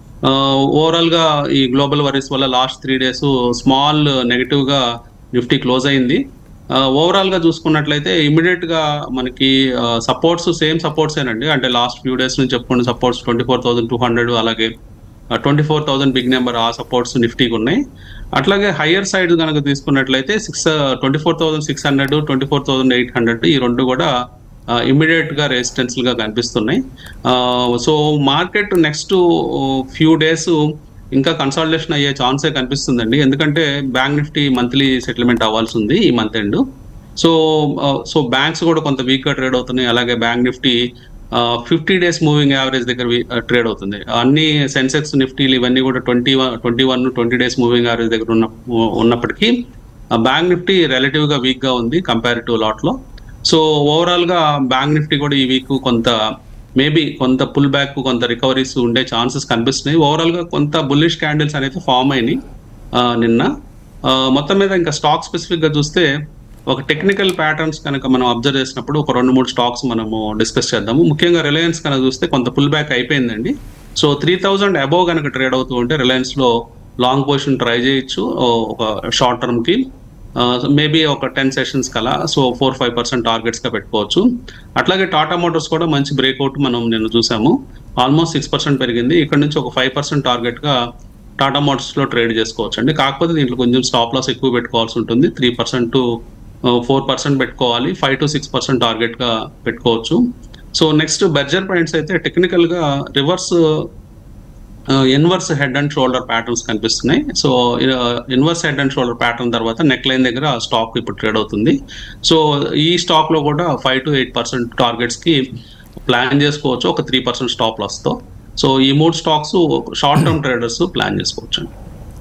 ఓవరాల్ గా ఈ గ్లోబల్ వరీస్ వల్ల last three days small negative గా నిఫ్టీ క్లోజ్ అయింది ఓవరాల్ గా చూసుకున్నట్లయితే ఇమీడియట్ గా మనకి సపోర్ట్స్ సేమ్ సపోర్ట్స్ ఏనండి అంటే లాస్ట్ ఫ్యూ డేస్ నుంచి చెప్పుకున్న supports twenty four thousand two hundred అలాగే twenty four thousand big number ఆ సపోర్ట్స్ నిఫ్టీకి ఉన్నాయి అట్లాగే హయ్యర్ సైడ్ కనుక తీసుకున్నట్లయితే six twenty four thousand six hundred twenty four thousand eight hundred ఈ రెండు కూడా ఇమీడియట్ గా రెసిస్టెన్స్ గా కనిపిస్తున్నాయి so market next few days ఇంకా కన్సల్టేషన్ అయ్యే ఛాన్సే కనిపిస్తుందండి ఎందుకంటే బ్యాంక్ నిఫ్టీ మంత్లీ సెటిల్మెంట్ అవ్వాల్సి ఉంది ఈ month end so so banks కూడా కొంత వీక్ గా ట్రేడ్ అవుతున్నాయి అలాగే bank Nifty fifty days moving average దగ్గర ట్రేడ్ అవుతుంది అన్ని సెన్సెక్స్ నిఫ్టీలు ఇవన్నీ కూడా twenty one twenty one twenty days moving average దగ్గర ఉన్న ఉన్నప్పటికీ బ్యాంక్ నిఫ్టీ రిలేటివ్ గా వీక్ గా ఉంది కంపారిటివ్ లాట్ లో సో ఓవరాల్ గా బ్యాంక్ నిఫ్టీ కూడా ఈ వీక్ కొంత మేబీ కొంత పుల్ బ్యాక్ కొంత రికవరీస్ ఉండే ఛాన్సెస్ కనిపిస్తున్నాయి ఓవరాల్ గా కొంత బుల్లిష్ క్యాండిల్స్ అనేది ఫామ్ అయినాయి ఆ, నిన్న ఆ, మొత్తం మీద ఇంకా స్టాక్ స్పెసిఫిక్ గా చూస్తే ఒక టెక్నికల్ ప్యాటర్న్స్ కనుక మనం అబ్జర్వ్ చేసినప్పుడు ఒక రెండు మూడు స్టాక్స్ మనము డిస్కస్ చేద్దాము ముఖ్యంగా రిలయన్స్ కనుక చూస్తే కొంత పుల్ బ్యాక్ అయిపోయిందండి సో త్రీ థౌజండ్ అబోవ్ కనుక ట్రేడ్ అవుతూ ఉంటే రిలయన్స్ లో లాంగ్ పొజిషన్ ట్రై చేయొచ్చు ఓ, ఒక షార్ట్ టర్మ్ కి మేబీ ఒక టెన్ సెషన్స్ కలా so four five percent targets గా పెట్టుకోవచ్చు అట్లాగే టాటా మోటార్స్ కూడా మంచి బ్రేక్అవుట్ మనం నిన్న చూసాము ఆల్మోస్ట్ సిక్స్ పర్సెంట్ పెరిగింది ఇక్కడ నుంచి ఒక ఫైవ్ పర్సెంట్ టార్గెట్ గా టాటా మోటార్స్ లో ట్రేడ్ చేసుకోవచ్చు అండి కాకపోతే దీంట్లో కొంచెం స్టాప్ లాస్ ఎక్కువ పెట్టుకోవాల్సి ఉంటుంది three percent to four percent పెట్టుకోవాలి five to six percent target గా పెట్టుకోవచ్చు సో నెక్స్ట్ బెర్జర్ పాయింట్స్ అయితే టెక్నికల్ గా reverse inverse head and shoulder patterns కనిపిస్తున్నాయి so inverse head and shoulder pattern తర్వాత నెక్ లైన్ దగ్గర స్టాక్ ఇప్పుడు ట్రేడ్ అవుతుంది సో ఈ స్టాక్ లో కూడా five to eight percent targets కి ప్లాన్ చేసుకోవచ్చు ఒక త్రీ పర్సెంట్ స్టాప్ లాస్ తో సో ఈ మూడు stocks short term traders plan చేసుకోవచ్చు అండి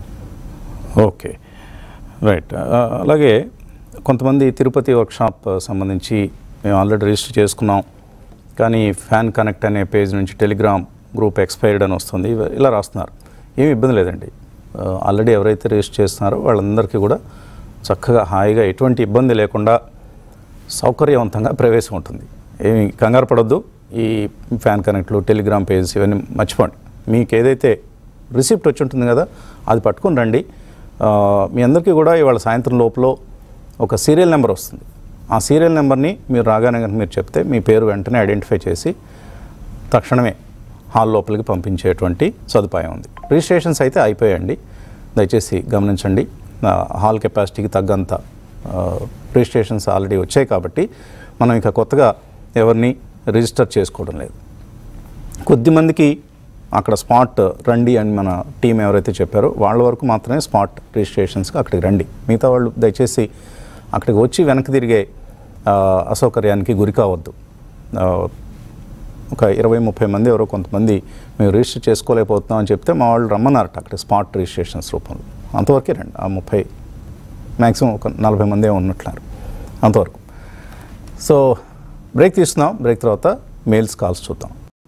ఓకే రైట్ ఆ, అలాగే కొంతమంది తిరుపతి వర్క్షాప్ సంబంధించి మేము ఆల్రెడీ రిజిస్టర్ చేసుకున్నాం కానీ ఫ్యాన్ కనెక్ట్ అనే పేజ్ నుంచి టెలిగ్రామ్ గ్రూప్ ఎక్స్పైర్డ్ అని వస్తుంది ఇవ- ఇలా రాస్తున్నారు ఏమి ఇబ్బంది లేదండి ఆ, ఆల్రెడీ ఎవరైతే రిజిస్టర్ చేస్తున్నారో వాళ్ళందరికీ కూడా చక్కగా హాయిగా ఎటువంటి ఇబ్బంది లేకుండా సౌకర్యవంతంగా ప్రవేశం ఉంటుంది ఏమి కంగారు పడొద్దు ఈ ఫ్యాన్ కనెక్ట్లు టెలిగ్రామ్ పేజెస్ ఇవన్నీ మర్చిపోండి మీకు ఏదైతే రిసిప్ట్ వచ్చి ఉంటుంది కదా అది పట్టుకుని రండి ఆ, మీ అందరికీ కూడా ఇవాళ సాయంత్రం లోపల ఒక సీరియల్ నెంబర్ వస్తుంది ఆ సీరియల్ నెంబర్ని మీరు రాగానే కనుక మీరు చెప్తే మీ పేరు వెంటనే ఐడెంటిఫై చేసి తక్షణమే హాల్ లోపలికి పంపించేటువంటి సదుపాయం ఉంది రిజిస్ట్రేషన్స్ అయితే అయిపోయాయండి దయచేసి గమనించండి ఆ, హాల్ కెపాసిటీకి తగ్గంత ఆ, రిజిస్ట్రేషన్స్ ఆల్రెడీ వచ్చాయి కాబట్టి మనం ఇక కొత్తగా ఎవరిని రిజిస్టర్ చేసుకోవడం లేదు కొద్దిమందికి అక్కడ స్పాట్ రండి అని మన టీం ఎవరైతే చెప్పారో వాళ్ళ వరకు మాత్రమే స్పాట్ రిజిస్ట్రేషన్స్కి అక్కడికి రండి మిగతా వాళ్ళు దయచేసి అక్కడికి వచ్చి వెనక్కి తిరిగే ఆ, అసౌకర్యానికి గురి కావద్దు ఆ, ఒక ఇరవై ముప్పై మంది ఎవరో కొంతమంది మేము రిజిస్టర్ చేసుకోలేకపోతున్నాం అని చెప్తే మా వాళ్ళు రమ్మన్నారట అక్కడ స్పాట్ రిజిస్ట్రేషన్స్ రూపంలో అంతవరకే రండి ఆ ముప్పై మ్యాక్సిమం ఒక నలభై మందే ఉన్నట్లున్నారు అంతవరకు సో బ్రేక్ తీసుకుందాం బ్రేక్ తర్వాత మెయిల్స్ కాల్స్ చూద్దాం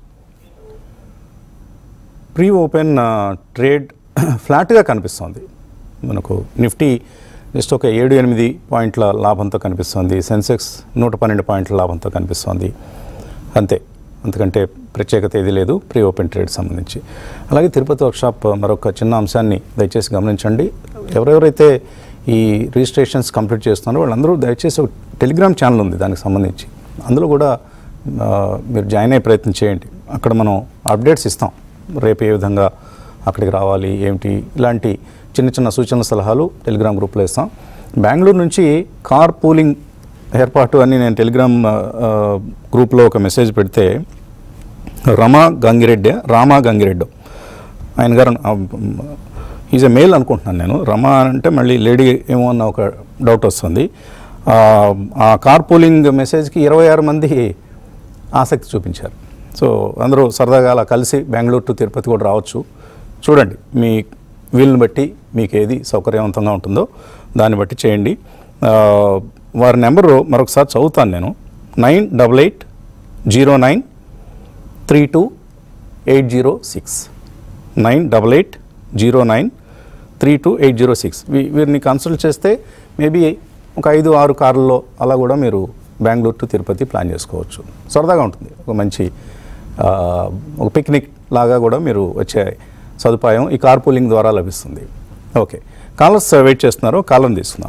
ప్రీ ఓపెన్ ట్రేడ్ ఫ్లాట్గా కనిపిస్తోంది మనకు నిఫ్టీ జస్ట్ ఒక ఏడు ఎనిమిది పాయింట్ల లాభంతో కనిపిస్తోంది సెన్సెక్స్ నూట పన్నెండు పాయింట్ల లాభంతో కనిపిస్తోంది అంతే అంతకంటే ప్రత్యేకత ఏది లేదు ప్రీ ఓపెన్ ట్రేడ్ సంబంధించి అలాగే తిరుపతి వర్క్షాప్ మరొక చిన్న అంశాన్ని దయచేసి గమనించండి ఎవరెవరైతే ఈ రిజిస్ట్రేషన్స్ కంప్లీట్ చేస్తున్నారో వాళ్ళందరూ దయచేసి ఒక టెలిగ్రామ్ ఛానల్ ఉంది దానికి సంబంధించి అందులో కూడా ఆ, మీరు జాయిన్ అయ్యే ప్రయత్నం చేయండి అక్కడ మనం అప్డేట్స్ ఇస్తాం రేపు ఏ విధంగా అక్కడికి రావాలి ఏమిటి ఇలాంటి చిన్న చిన్న సూచనల సలహాలు టెలిగ్రామ్ గ్రూప్లో ఇస్తాం బెంగళూరు నుంచి కార్ పూలింగ్ ఏర్పాటు అని నేను టెలిగ్రామ్ ఆ, ఆ, గ్రూప్లో ఒక మెసేజ్ పెడితే రమా గంగిరెడ్డి రామా గంగిరెడ్డి ఆయన గారు ఈజ్ ఎ మేల్ అనుకుంటున్నాను నేను రమా అంటే మళ్ళీ లేడీ ఏమో అన్న ఒక డౌట్ వస్తుంది ఆ, ఆ కార్ పూలింగ్ మెసేజ్కి ఇరవై ఆరు మంది ఆసక్తి చూపించారు సో అందరూ సరదాగా అలా కలిసి బెంగళూరు టు తిరుపతి కూడా రావచ్చు చూడండి మీ వీలుని బట్టి మీకు ఏది సౌకర్యవంతంగా ఉంటుందో దాన్ని బట్టి చేయండి ఆ, వారి నెంబరు మరొకసారి చదువుతాను నేను nine double eight zero nine three two eight zero six nine double eight zero nine three two eight zero six వీరిని కన్సల్ట్ చేస్తే మేబీ ఒక ఐదు ఆరు కార్లలో అలా కూడా మీరు బెంగళూరు టు తిరుపతి ప్లాన్ చేసుకోవచ్చు సరదాగా ఉంటుంది ఒక మంచి ఆ, ఒక పిక్నిక్ లాగా కూడా మీరు వచ్చే సదుపాయం ఈ కార్ పూలింగ్ ద్వారా లభిస్తుంది ఓకే కాలర్స్ వెయిట్ చేస్తున్నారు కాలర్ని తీసుకుందాం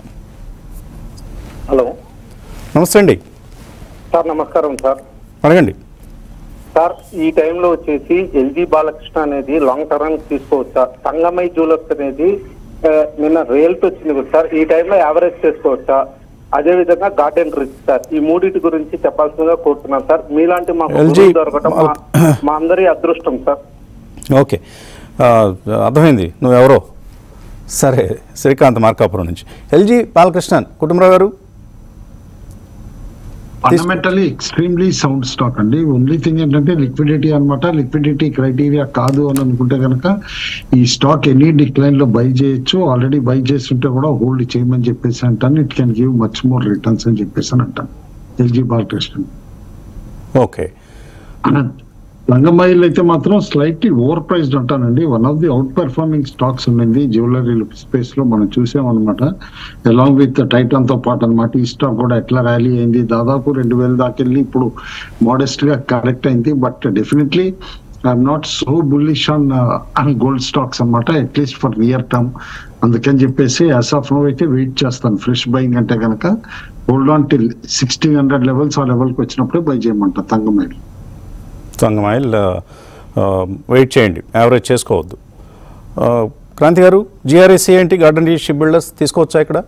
హలో నమస్తే అండి సార్ నమస్కారం సార్ అడగండి సార్ ఈ టైంలో వచ్చేసి ఎల్జీ బాలకృష్ణ అనేది లాంగ్ టర్మ్ తీసుకోవచ్చా సంగమై జ్యువెలర్స్ అనేది ఆ, నిన్న రియల్టీ వచ్చింది కదా సార్ ఈ టైంలో యావరేజ్ చేసుకోవచ్చా అదే విధంగా గార్డెన్ రిచ్ సార్ ఈ మూడింటి గురించి చెప్పాల్సిందిగా కోరుతున్నాను సార్ మీలాంటి మా LG గురువు దొరకటం మా- మా అందరి అదృష్టం సార్ ఓకే ఆ, అర్థమైంది నువ్వెవరో సరే శ్రీకాంత్ మార్కాపురం నుంచి ఎల్జీ బాలకృష్ణన్ కుటుంబరావు గారు ఫండమెంటలీ ఎక్స్ట్రీమ్లీ సౌండ్ స్టాక్ అండి ఓన్లీ థింగ్ ఏంటంటే లిక్విడిటీ అన్నమాట లిక్విడిటీ క్రైటీరియా కాదు అని అనుకుంటే కనుక ఈ స్టాక్ ఎనీ డిక్లైన్ లో బై చేయొచ్చు ఆల్రెడీ బై చేస్తుంటే కూడా హోల్డ్ చేయమని చెప్పేసి అంటాను it can give much more returns అని చెప్పేసి అని అంటాను ఎల్జీ బాలకృష్ణ ఓకే రంగమాయిల్ అయితే మాత్రం స్లైట్లీ ఓవర్ ప్రైస్డ్ అంటానండి one of the out performing stocks ఉన్నది జ్యువెలరీ స్పేస్ లో మనం చూసామన్నమాట అలాంగ్ విత్ టైటాన్ తో పాటు అనమాట ఈ స్టాక్ కూడా ఎట్లా ర్యాలీ అయింది దాదాపు రెండు వేల దాకా వెళ్ళి ఇప్పుడు మోడెస్ట్ గా కరెక్ట్ అయింది but definitely I'm not so bullish on gold stocks అనమాట అట్లీస్ట్ ఫర్ నియర్ టర్మ్ అందుకని చెప్పేసి యాజ్ ఆఫ్ నో అయితే వెయిట్ చేస్తాను ఫ్రెష్ బయింగ్ అంటే కనుక hold on till sixteen hundred levels ఆ లెవెల్కి వచ్చినప్పుడే బై చేయమంట తంగమైల్ సంగం ఆయిల్ వెయిట్ చేయండి యావరేజ్ చేసుకోవద్దు ఆ, క్రాంతి గారు జిఆర్ఎస్సి ఏంటి గార్డెన్ షిప్ బిల్డర్స్ తీసుకోవచ్చా ఇక్కడ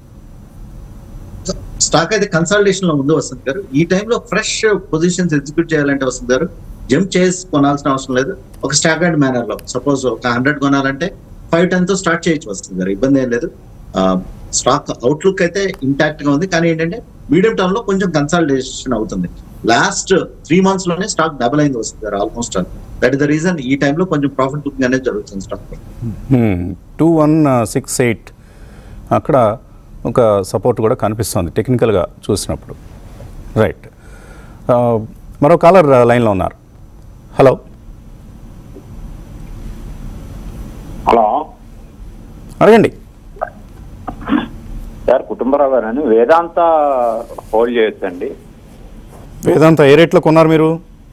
స్టాక్ అయితే కన్సల్టేషన్ లో ముందు వస్తుంది గారు ఈ టైంలో ఫ్రెష్ పొజిషన్స్ ఎగ్జిక్యూట్ చేయాలంటే వస్తుంది గారు జంప్ చేసి కొనాల్సిన అవసరం లేదు ఒక స్టాగర్డ్ మేనర్ లో సపోజ్ ఒక హండ్రెడ్ కొనాలంటే ఫైవ్ టెన్ తో స్టార్ట్ చేయొచ్చు వస్తుంది గారు ఇబ్బంది ఏం లేదు స్టాక్ అవుట్లుక్ అయితే ఇంటాక్ట్ గా ఉంది కానీ ఏంటంటే మీడియం టర్మ్ లో కొంచెం కన్సల్టేషన్ అవుతుంది లాస్ట్ త్రీ మంత్స్ లోనే స్టాక్ డబుల్ అయింది వస్తుంది గారు almost that is the reason ఈ టైంలో కొంచెం ప్రాఫిట్ బుకింగ్ అనేది జరుగుతుంది stock two one six eight అక్కడ ఒక సపోర్ట్ కూడా కనిపిస్తుంది టెక్నికల్గా చూసినప్పుడు రైట్ మరో కాలర్ లైన్లో ఉన్నారు హలో హలో అడగండి సార్ కుటుంబరావు గారు అని వేదాంత హోల్డ్ చేయొచ్చండి వేదాంత ఏ రేట్లో కొన్నారు మీరు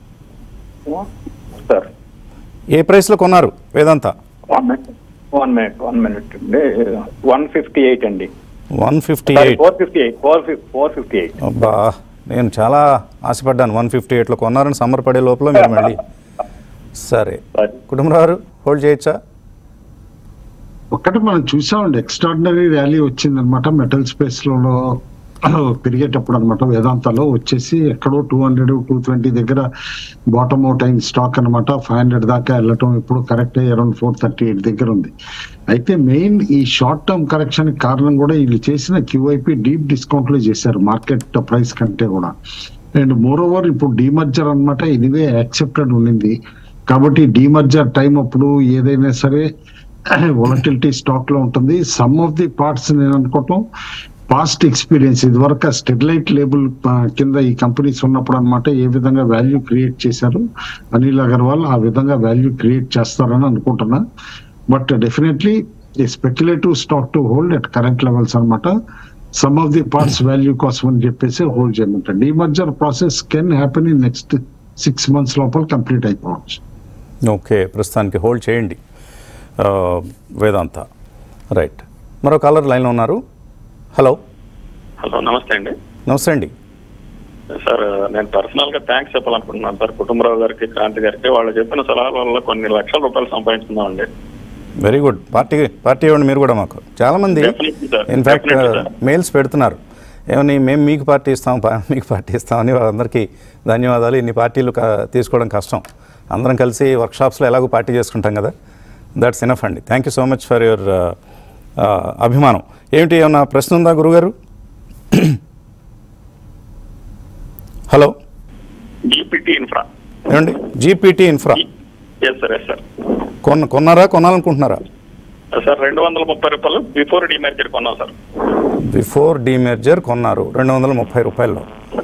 సార్ ఏ ప్రైస్లో కొన్నారు Vedanta one minute one minute one minute అండి వన్ ఫిఫ్టీ ఎయిట్ అండి one fifty eight four fifty eight four four fifty eight అబ్బా నేను చాలా ఆశపడ్డాను వన్ ఫిఫ్టీ ఎయిట్లో కొన్నారని సమ్మర్ పడే లోపల మీరు మళ్ళీ సరే కుటుంబరావు గారు హోల్డ్ చేయొచ్చా ఒక్కటి మనం చూసామండి ఎక్స్ట్రాడినరీ ర్యాలీ వచ్చిందనమాట మెటల్ స్పేస్ లో పెరిగేటప్పుడు అనమాట వేదాంతలో వచ్చేసి ఎక్కడో టూ హండ్రెడ్ టూ ట్వంటీ దగ్గర బాటమ్ అవుట్ అయిన స్టాక్ అనమాట ఫైవ్ హండ్రెడ్ దాకా వెళ్ళటం ఇప్పుడు correct around four thirty eight దగ్గర ఉంది అయితే మెయిన్ ఈ షార్ట్ టర్మ్ కరెక్షన్ కారణం కూడా వీళ్ళు చేసిన క్యూఐపి డీప్ డిస్కౌంట్ లో చేశారు మార్కెట్ ప్రైస్ కంటే కూడా అండ్ మోర్ ఓవర్ ఇప్పుడు డీమర్జర్ అన్నమాట ఎనివే యాక్సెప్టెడ్ ఉండింది కాబట్టి డీమర్జర్ టైం అప్పుడు ఏదైనా సరే వొలటిలిటీ స్టాక్ లో ఉంటుంది సమ్ ఆఫ్ ది పార్ట్స్ నేను అనుకోవటం పాస్ట్ ఎక్స్పీరియన్స్ ఇదివరకు స్టెరిలైట్ లేబుల్ కింద ఈ కంపెనీస్ ఉన్నప్పుడు అన్నమాట ఏ విధంగా వాల్యూ క్రియేట్ చేశారు అనిల్ అగర్వాల్ ఆ విధంగా వాల్యూ క్రియేట్ చేస్తారని అనుకుంటున్నా బట్ డెఫినెట్లీ ఈ speculative stock to hold at current levels అన్నమాట sum of the parts value కోసం అని చెప్పేసి హోల్డ్ చేయమంటారు demerger process can happen in next six months లోపల కంప్లీట్ అయిపోవచ్చు ఓకే ప్రస్తుతానికి హోల్డ్ చేయండి ఆ, వేదాంత రైట్ మరో కాలర్ లైన్లో ఉన్నారు హలో హలో నమస్తే అండి నమస్తే అండి సార్ నేను పర్సనల్ గా థ్యాంక్స్ చెప్పాలనుకుంటున్నాను సార్ కుటుంబరావు గారికి క్రాంతి గారికి వాళ్ళు చెప్పిన సలహాల వల్ల కొన్ని లక్షల రూపాయలు సంపాదించుకున్నాం అండి వెరీ గుడ్ పార్టీ పార్టీ ఇవ్వండి మీరు కూడా మాకు చాలామంది Definitely, sir. In fact Definitely, sir. Mails పెడుతున్నారు ఏమని మేము మీకు పార్టీ ఇస్తాం పా- మీకు పార్టీ ఇస్తామని వాళ్ళందరికీ ధన్యవాదాలు ఇన్ని పార్టీలు క- తీసుకోవడం కష్టం అందరం కలిసి వర్క్షాప్స్లో ఎలాగో పార్టీ చేసుకుంటాం కదా దట్స్ ఇనఫ్ అండి thank you so much for your అభిమానం ఏమిటి ఏమన్నా ప్రశ్న ఉందా గురుగారు హలో జీపీటీ ఇన్ఫ్రా ఏమండి GPT infra yes sir yes sir కొన్న కొన్నారా కొనాలనుకుంటున్నారా సార్ రెండు వందల ముప్పై రూపాయలు బిఫోర్ డిమార్కెట్ కొన్నాం సార్ బిఫోర్ డీమెర్జర్ కొన్నారు రెండు వందల ముప్పై రూపాయల్లో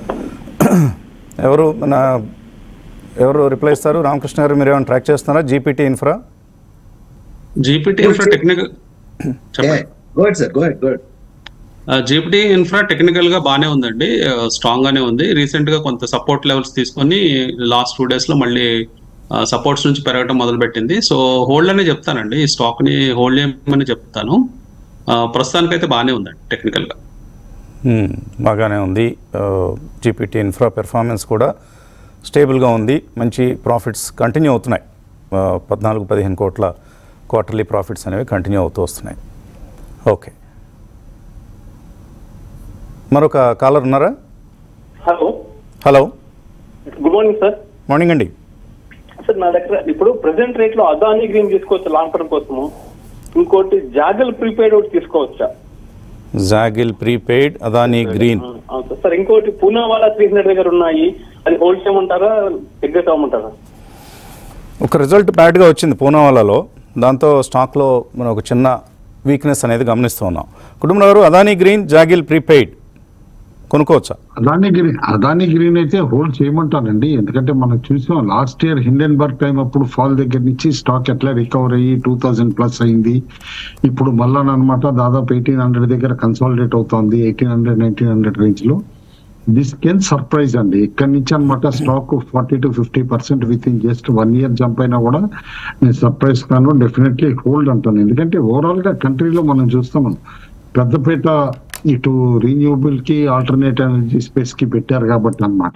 ఎవరు మన ఎవరు రిప్లై ఇస్తారు రామకృష్ణ గారు మీరు ఏమైనా ట్రాక్ చేస్తున్నారా GPT infra GPT infra technical చెప్పండి గోడ్ సార్ గోడ్ గోడ్ జీపీటీ ఇన్ఫ్రా టెక్నికల్ గా బాగానే ఉందండి స్ట్రాంగ్ గానే ఉంది రీసెంట్ గా కొంత సపోర్ట్ లెవెల్స్ తీసుకొని లాస్ట్ టూ డేస్ లో మళ్ళీ సపోర్ట్స్ నుంచి పెరగడం మొదలు పెట్టింది సో హోల్డ్ అనే చెప్తానండి ఈ స్టాక్ ని హోల్డ్ చేయమని చెప్తాను ఆ, ప్రస్తుతానికైతే బాగానే ఉందండి టెక్నికల్ గా మ్మ్, బాగానే ఉంది జీపీటీ ఇన్ఫ్రా పెర్ఫార్మెన్స్ కూడా స్టేబుల్గా ఉంది మంచి ప్రాఫిట్స్ కంటిన్యూ అవుతున్నాయి ఆ, పద్నాలుగు పదిహేను కోట్ల క్వార్టర్లీ ప్రాఫిట్స్ అనేవి కంటిన్యూ అవుతూ వస్తున్నాయి ఓకే మరొక కాలర్ ఉన్నారా hello hello good morning sir morning అండి సార్ నా దగ్గర ఇప్పుడు ప్రెసెంట్ రేట్ లో అదానీ గ్రీన్ తీసుకోవచ్చు లాంగ్ టర్మ్ కోసము ఇంకోటి జాగల్ ప్రీపెయిడ్ ఒకటి తీసుకోవచ్చా జాగిల్ ప్రీపెయిడ్ అదానీ గ్రీన్ అవును సార్. సార్ ఇంకోటి పూనా వాళ్ళ త్రీ హండ్రెడ్ దగ్గర ఉన్నాయి అది హోల్డ్ చేయమంటారా ఎగ్జెట్ అవ్వమంటారా ఒక రిజల్ట్ బ్యాడ్గా వచ్చింది పూనావాలాలో దాంతో స్టాక్లో మనం ఒక చిన్న వీక్నెస్ అనేది గమనిస్తూ ఉన్నాం కుటుంబంలో గారు అదానీ గ్రీన్ జాగిల్ ప్రీపెయిడ్ కొనుక్కోవచ్చా అదాని గ్రీన్ అదాని గ్రీన్ అయితే హోల్డ్ చేయమంటానండి ఎందుకంటే మనం చూసాం లాస్ట్ ఇయర్ హిండెన్బర్గ్ టైం అప్పుడు ఫాల్ దగ్గర నుంచి స్టాక్ ఎట్లా రికవర్ అయ్యి టూ థౌజండ్ ప్లస్ అయింది ఇప్పుడు మళ్ళా అనమాట దాదాపు ఎయిటీన్ హండ్రెడ్ దగ్గర కన్సాలిడేట్ అవుతోంది eighteen hundred nineteen hundred range లో దిస్ కెన్ సర్ప్రైజ్ అండి ఇక్కడి నుంచి అనమాట stock forty to fifty percent within just one year jump అయినా కూడా నేను సర్ప్రైజ్ కాను డెఫినెట్లీ హోల్డ్ అంటాను ఎందుకంటే ఓవరాల్ గా కంట్రీలో మనం చూస్తున్నాం పెద్దపేట ఇటు రీన్యూబుల్ కి ఆల్టర్నేట్ ఎనర్జీ స్పేస్ కి పెట్టారు కాబట్టి అన్నమాట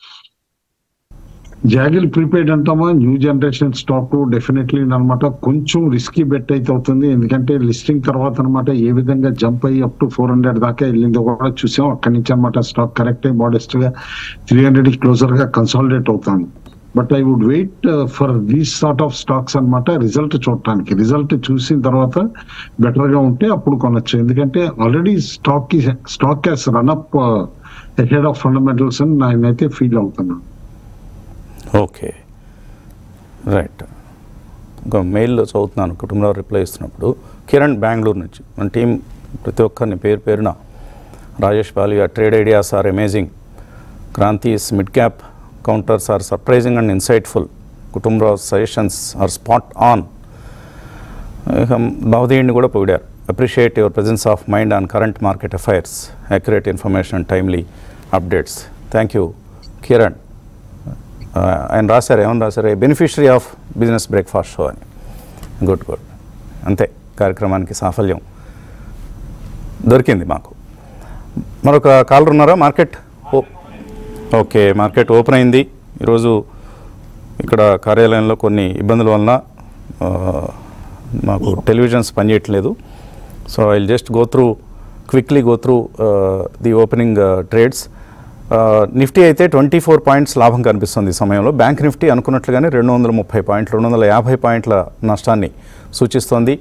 జాగిల్ ప్రీపెయిడ్ అంటామా న్యూ జనరేషన్ స్టాక్ డెఫినెట్లీ అనమాట కొంచెం రిస్కీ బెట్ అయితే అవుతుంది ఎందుకంటే లిస్టింగ్ తర్వాత అనమాట ఏ విధంగా జంప్ అయ్యి అప్ టు ఫోర్ హండ్రెడ్ దాకా వెళ్ళిందో కూడా చూసాం అక్కడి నుంచి అనమాట స్టాక్ కరెక్ట్ అయ్యి మోడెస్ట్ గా త్రీ హండ్రెడ్ క్లోజర్ గా కన్సాలిడేట్ అవుతాను but I would wait for these sort of stocks అన్నమాట రిజల్ట్ చూడటానికి రిజల్ట్ చూసిన తర్వాత బెటర్ గా ఉంటే అప్పుడు కొనొచ్చు ఎందుకంటే already stock stock has run up ahead of fundamentals అని నేనైతే ఫీల్ అవుతున్నాను ఓకే రైట్ ఇంకా మెయిల్లో చదువుతున్నాను కుటుంబంలో రిప్లై ఇస్తున్నప్పుడు కిరణ్ బెంగళూరు నుంచి మన టీం ప్రతి ఒక్కరిని పేరు పేరున Rajesh Balia trade ideas are amazing Kranti's mid cap counters are surprising and insightful Kutumbarao suggestions are spot on భవదీయుడిని కూడా పొగిడారు appreciate your presence of mind on current market affairs accurate information and timely updates thank you Kiran ఆ, ఆయన రాశారు ఏమని రాశారు beneficiary of business breakfast show అని good good అంతే కార్యక్రమానికి సాఫల్యం దొరికింది మాకు మరొక కాలర్ ఉన్నారా market oh okay market open అయింది ఈరోజు ఇక్కడ కార్యాలయంలో కొన్ని ఇబ్బందుల వలన ఆ, మాకు టెలివిజన్స్ పనిచేయట్లేదు so I just go through quickly go through the opening trades Nifty అయితే ట్వంటీ ఫోర్ పాయింట్స్ లాభం కనిపిస్తుంది ఈ సమయంలో బ్యాంక్ నిఫ్టీ అనుకున్నట్లుగానే రెండు వందల ముప్పై పాయింట్లు రెండు వందల యాభై పాయింట్ల నష్టాన్ని సూచిస్తోంది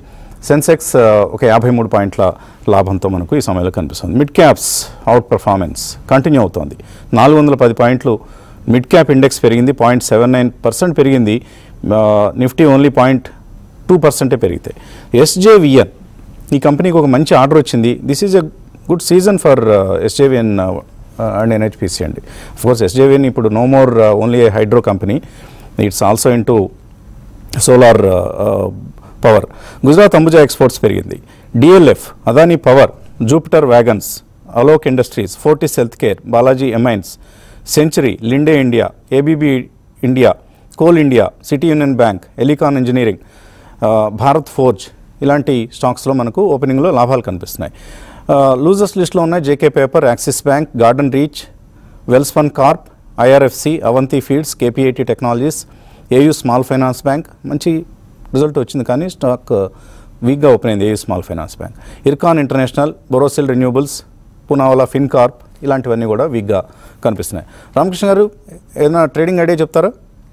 సెన్సెక్స్ ఆ, ఒక యాభై మూడు పాయింట్ల లాభంతో మనకు ఈ సమయంలో కనిపిస్తుంది mid caps outperformance continue అవుతోంది నాలుగు వందల పది పాయింట్లు మిడ్ క్యాప్ ఇండెక్స్ పెరిగింది పాయింట్ సెవెన్ నైన్ పర్సెంట్ పెరిగింది ఆ, నిఫ్టీ ఓన్లీ పాయింట్ టూ పర్సెంటే పెరిగితే ఎస్జేవిఎన్ ఈ కంపెనీకి ఒక మంచి ఆర్డర్ వచ్చింది this is a good season for SJVN and NHPC అండి కోర్స్ ఎస్జేవిఎన్ ఇప్పుడు no more only hydro company it's also into solar power Gujarat Ambuja exports పెరిగింది DLF Adani power Jupiter wagons Alok industries Fortis healthcare Balaji amines century Linde India ABB India coal India city union bank Elecon engineering ఆ, Bharat forge ఇలాంటి స్టాక్స్లో మనకు ఓపెనింగ్లో లాభాలు కనిపిస్తున్నాయి losers లిస్ట్లో ఉన్నాయి JK paper Axis bank Garden Reach Welspun Corp IRFC Avanti feeds KPIT technologies AU small finance bank మంచి result వచ్చింది కానీ స్టాక్ వీక్గా ఓపెన్ అయింది AU small finance bank Ircon international Borosil renewables Poonawalla Fincorp ఇలాంటివన్నీ కూడా వీక్గా కనిపిస్తున్నాయి రామకృష్ణ గారు ఏదైనా ట్రేడింగ్ ఐడియా చెప్తారా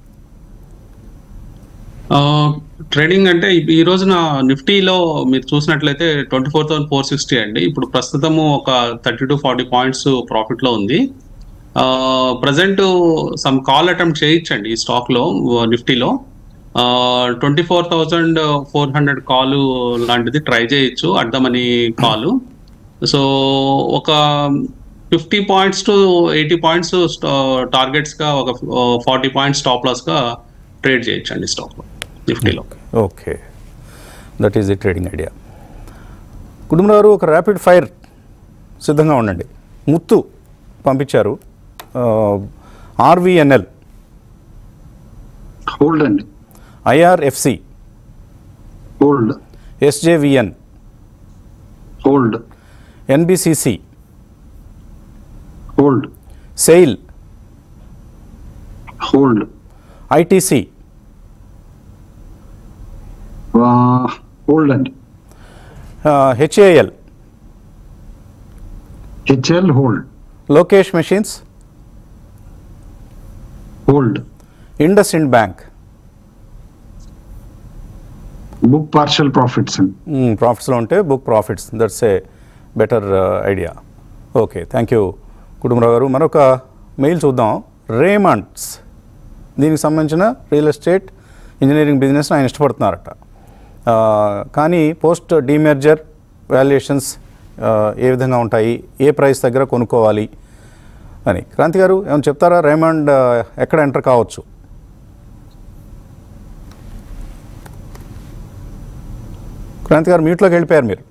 ట్రేడింగ్ అంటే ఈ- ఈ రోజున నిఫ్టీలో మీరు చూసినట్లయితే twenty four thousand four sixty అండి ఇప్పుడు ప్రస్తుతము ఒక thirty to forty points profit లో ఉంది ప్రజెంట్ సమ్ కాల్ అటెంప్ట్ చేయొచ్చండి ఈ స్టాక్ లో నిఫ్టీలో twenty four thousand four hundred call లాంటిది ట్రై చేయొచ్చు at the money call so ఒక fifty points to eighty points targets గా ఒక ఫార్టీ పాయింట్స్ స్టాప్ లాస్ గా ట్రేడ్ చేయొచ్చు అండి స్టాక్ లో నిఫ్టీలో okay that is the trading idea కుటుంబం గారు ఒక ర్యాపిడ్ ఫైర్ సిద్ధంగా ఉండండి ముత్తు పంపించారు ఆర్వీఎన్ఎల్ హోల్డ్ అండి IRFC hold SJVN hold NBCC hold SAIL hold ITC hold అండి HAL HL hold Lokesh machines hold IndusInd bank book partial profits అండి ప్రాఫిట్స్లో ఉంటే book profits that's a better idea okay thank you Kutumbarao గారు మరొక mail చూద్దాం Raymond's దీనికి సంబంధించిన real estate engineering business ఆయన ఇష్టపడుతున్నారట ఆ, కానీ పోస్ట్ డీమెర్జర్ వాల్యుయేషన్స్ ఏ విధంగా ఉంటాయి ఏ ప్రైస్ దగ్గర కొనుక్కోవాలి అని క్రాంతి గారు ఏమైనా చెప్తారా రేమండ్ ఆ, ఎక్కడ ఎంటర్ కావచ్చు క్రాంతి గారు మ్యూట్లోకి వెళ్ళిపోయారు మీరు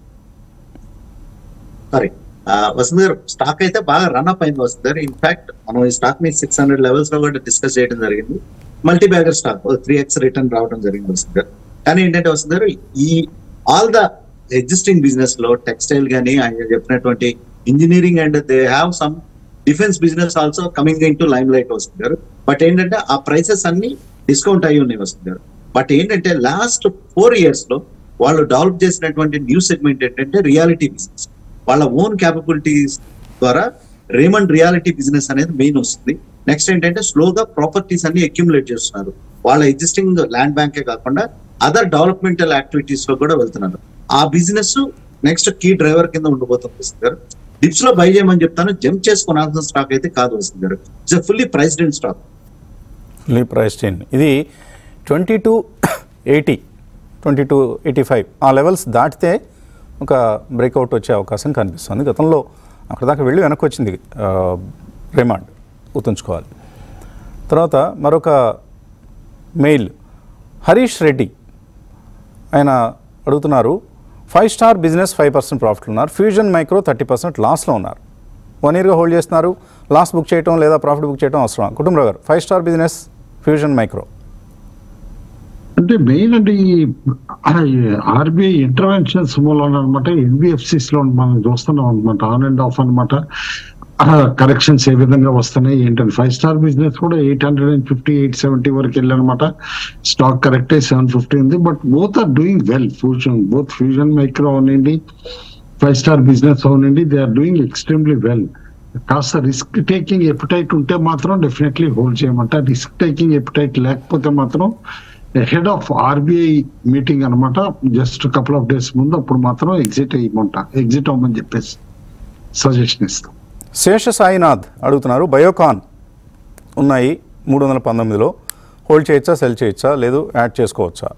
సారీ వసంత్ గారు స్టాక్ అయితే బాగా రన్ అప్ అయింది వసంత్ గారు ఇన్ఫాక్ట్ మనం ఈ స్టాక్ మీద సిక్స్ హండ్రెడ్ లెవెల్స్ లో కూడా డిస్కస్ చేయడం జరిగింది multibagger stock three x return రావడం జరిగింది వసంత్ గారు కానీ ఏంటంటే వసంత్ గారు ఈ ఆల్ ద ఎగ్జిస్టింగ్ బిజినెస్ లో టెక్స్టైల్ గానీ ఆయన చెప్పినటువంటి engineering and they have some defence business also coming into limelight వస్తుంది గారు బట్ ఏంటంటే ఆ ప్రైసెస్ అన్ని డిస్కౌంట్ అయ్యి ఉన్నాయి వస్తుంది గారు బట్ ఏంటంటే లాస్ట్ ఫోర్ ఇయర్స్ లో వాళ్ళు డెవలప్ చేసినటువంటి న్యూ సెగ్మెంట్ ఏంటంటే రియాలిటీ బిజినెస్ వాళ్ళ ఓన్ క్యాపబిలిటీస్ ద్వారా రేమండ్ రియాలిటీ బిజినెస్ అనేది మెయిన్ వస్తుంది నెక్స్ట్ ఏంటంటే స్లోగా ప్రాపర్టీస్ అన్ని అక్యుములేట్ చేస్తున్నారు వాళ్ళ ఎగ్జిస్టింగ్ ల్యాండ్ బ్యాంకే కాకుండా అదర్ డెవలప్మెంటల్ యాక్టివిటీస్ లో కూడా వెళ్తున్నారు ఆ బిజినెస్ నెక్స్ట్ కీ డ్రైవర్ కింద ఉండిపోతుంది వస్తుంది గారు డిప్స్ లో బై చేయమని చెప్తాను జంప్ చేసుకున్నాల్సిన స్టాక్ అయితే కాదు వస్తుంది గారు it's fully priced in stock fully priced in ఇది twenty two eighty twenty two eighty five ఆ లెవెల్స్ దాటితే ఒక బ్రేక్అవుట్ వచ్చే అవకాశం కనిపిస్తుంది గతంలో అక్కడ దాకా వెళ్ళి వెనక్కి వచ్చింది రిమాండ్ గుర్తుంచుకోవాలి తర్వాత మరొక మెయిల్ హరీష్ రెడ్డి ఆయన అడుగుతున్నారు five star business five percent profit ఉన్నారు ఫ్యూజన్ మైక్రో థర్టీ పర్సెంట్ లాస్లో ఉన్నారు వన్ ఇయర్గా హోల్డ్ చేస్తున్నారు లాస్ బుక్ చేయడం లేదా ప్రాఫిట్ బుక్ చేయడం అవసరం కుటుంబరావు గారు five star business fusion micro అంటే మెయిన్ అంటే ఈ ఆర్బీఐ ఇంటర్వెన్షన్స్ మూలన అనమాట ఎన్బిఎఫ్సిస్ లో మనం చూస్తున్నాం అనమాట ఆన్ అండ్ ఆఫ్ అనమాట కరెక్షన్స్ ఏ విధంగా వస్తున్నాయి ఏంటంటే ఫైవ్ స్టార్ బిజినెస్ కూడా eight hundred and fifty eight seventy వరకు వెళ్ళనమాట స్టాక్ కరెక్ట్ సెవెన్ ఫిఫ్టీ ఉంది but both are doing well fusion both fusion micro అవునండి ఫైవ్ స్టార్ బిజినెస్ అవునండి they are doing extremely well కాస్త రిస్క్ టేకింగ్ ఎపిటైట్ ఉంటే మాత్రం definitely hold చేయమంట risk taking appetite లేకపోతే మాత్రం హెడ్ ఆఫ్ ఆర్బీఐ మీటింగ్ అన్నమాట జస్ట్ కపుల్ ఆఫ్ డేస్ ముందు అప్పుడు మాత్రం ఎగ్జిట్ అయ్యమంట ఎగ్జిట్ అవ్వమని చెప్పేసి సజెషన్ ఇస్తాం శేష సాయినాథ్ అడుగుతున్నారు బయోకాన్ ఉన్నాయి మూడు వందల పంతొమ్మిదిలో హోల్డ్ చేయొచ్చా సెల్ చేయొచ్చా లేదు యాడ్ చేసుకోవచ్చా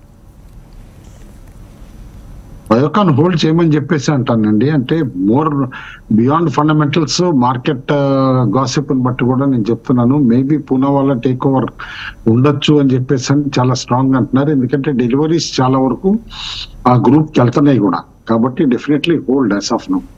బయోకాన్ హోల్డ్ చేయమని చెప్పేసి అంటానండి అంటే more beyond fundamentals market gossip బట్టి కూడా నేను చెప్తున్నాను మేబీ పూనా వాళ్ళ టేక్ ఓవర్ ఉండొచ్చు అని చెప్పేసి అని చాలా స్ట్రాంగ్ అంటున్నారు ఎందుకంటే డెలివరీస్ చాలా వరకు ఆ గ్రూప్ కి వెళ్తున్నాయి కూడా కాబట్టి definitely hold as of now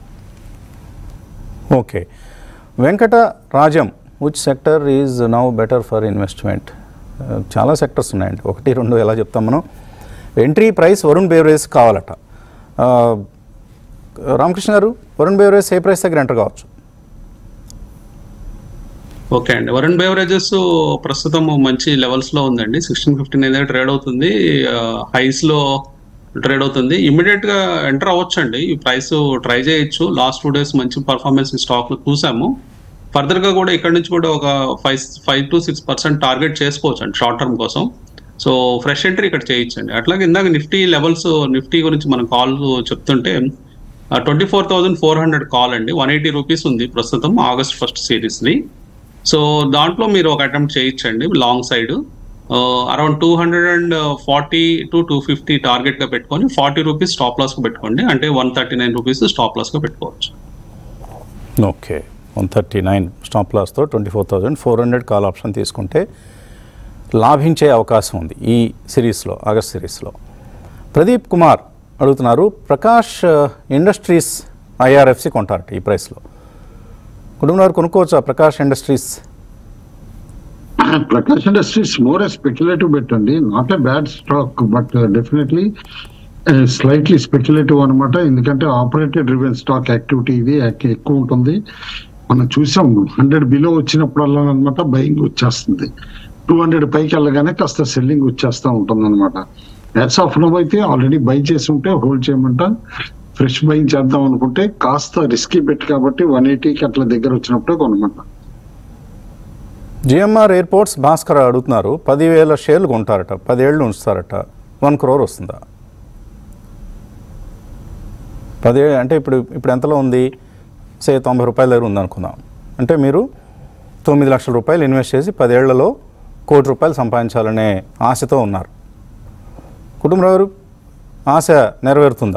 okay Venkata Rajam which sector is now better for investment చాలా సెక్టర్స్ ఉన్నాయండి ఒకటి రెండు ఎలా చెప్తాం మనం ఎంట్రీ ప్రైస్ వరుణ్ బేవరేజ్ కావాలట ఆ, రామకృష్ణ గారు వరుణ్ బేవరేజ్ ఏ ప్రైస్ దగ్గర ఎంటర్ కావచ్చు ఓకే అండి వరుణ్ బేవరేజెస్ ప్రస్తుతం మంచి లెవెల్స్ లో ఉందండి సిక్స్టీన్ ఫిఫ్టీన్ ఏదైతే ట్రేడ్ అవుతుంది హైస్ లో ట్రేడ్ అవుతుంది ఇమీడియట్ గా ఎంటర్ అవ్వచ్చు అండి ఈ ప్రైస్ ట్రై చేయొచ్చు లాస్ట్ టూ డేస్ మంచి పర్ఫార్మెన్స్ ఈ స్టాక్ లో చూసాము ఫర్దర్ గా కూడా ఇక్కడ నుంచి కూడా ఒక five five to six percent target చేసుకోవచ్చు అండి షార్ట్ టర్మ్ కోసం సో ఫ్రెష్ ఎంట్రీ ఇక్కడ చేయొచ్చండి అట్లాగే ఇందాక నిఫ్టీ లెవెల్స్ నిఫ్టీ గురించి మనం కాల్ చెప్తుంటే twenty four thousand four hundred call అండి వన్ ఎయిటీ రూపీస్ ఉంది ప్రస్తుతం ఆగస్ట్ ఫస్ట్ సిరీస్ది సో దాంట్లో మీరు ఒక అటెంప్ట్ చేయొచ్చండి long side around two hundred and forty to two fifty target గా పెట్టుకొని ఫార్టీ రూపీస్ స్టాప్ లాస్ గా పెట్టుకోండి అంటే one thirty nine rupees stop loss గా పెట్టుకోవచ్చు okay one thirty nine stop లాస్తో twenty four thousand four hundred call option తీసుకుంటే లాభించే అవకాశం ఉంది ఈ సిరీస్లో ఆగస్ట్ సిరీస్లో ప్రదీప్ కుమార్ అడుగుతున్నారు ప్రకాష్ ఇండస్ట్రీస్ ఐఆర్ఎఫ్సి కొంటారట ఈ ప్రైస్లో కుటుంబం కొనుక్కోవచ్చా Prakash industries Prakash industries more a speculative bet అండి not a bad stock but definitely slightly speculative అనమాట ఎందుకంటే ఆపరేటెడ్ రివెన్ స్టాక్ యాక్టివిటీ ఇది ఎక్- ఎక్కువ ఉంటుంది మనం చూసాం హండ్రెడ్ బిలో వచ్చినప్పుడల్లా అనమాట బయింగ్ వచ్చేస్తుంది టూ హండ్రెడ్ పైకి వెళ్ళగానే కాస్త సెల్లింగ్ వచ్చేస్తూ ఉంటుంది అనమాట యాడ్స్ ఆఫ్ నో అయితే ఆల్రెడీ బై చేసి ఉంటే హోల్డ్ చేయమంట ఫ్రెష్ బయింగ్ చేద్దాం అనుకుంటే కాస్త రిస్కీ బెట్ కాబట్టి వన్ ఎయిటీకి అట్లా దగ్గర వచ్చినప్పుడే కొనమాట జిఎంఆర్ ఎయిర్పోర్ట్స్ భాస్కర్ అడుగుతున్నారు పదివేల షేర్లు కొంటారట పదేళ్ళు ఉంచుతారట వన్ క్రోర్ వస్తుందా పదే అంటే ఇప్పుడు ఇప్పుడు ఎంతలో ఉంది సే తొంభై రూపాయల దగ్గర ఉందనుకుందాం అంటే మీరు తొమ్మిది లక్షల రూపాయలు ఇన్వెస్ట్ చేసి పదేళ్లలో కోటి రూపాయలు సంపాదించాలనే ఆశతో ఉన్నారు కుటుంబరావు గారు ఆశ నెరవేరుతుందా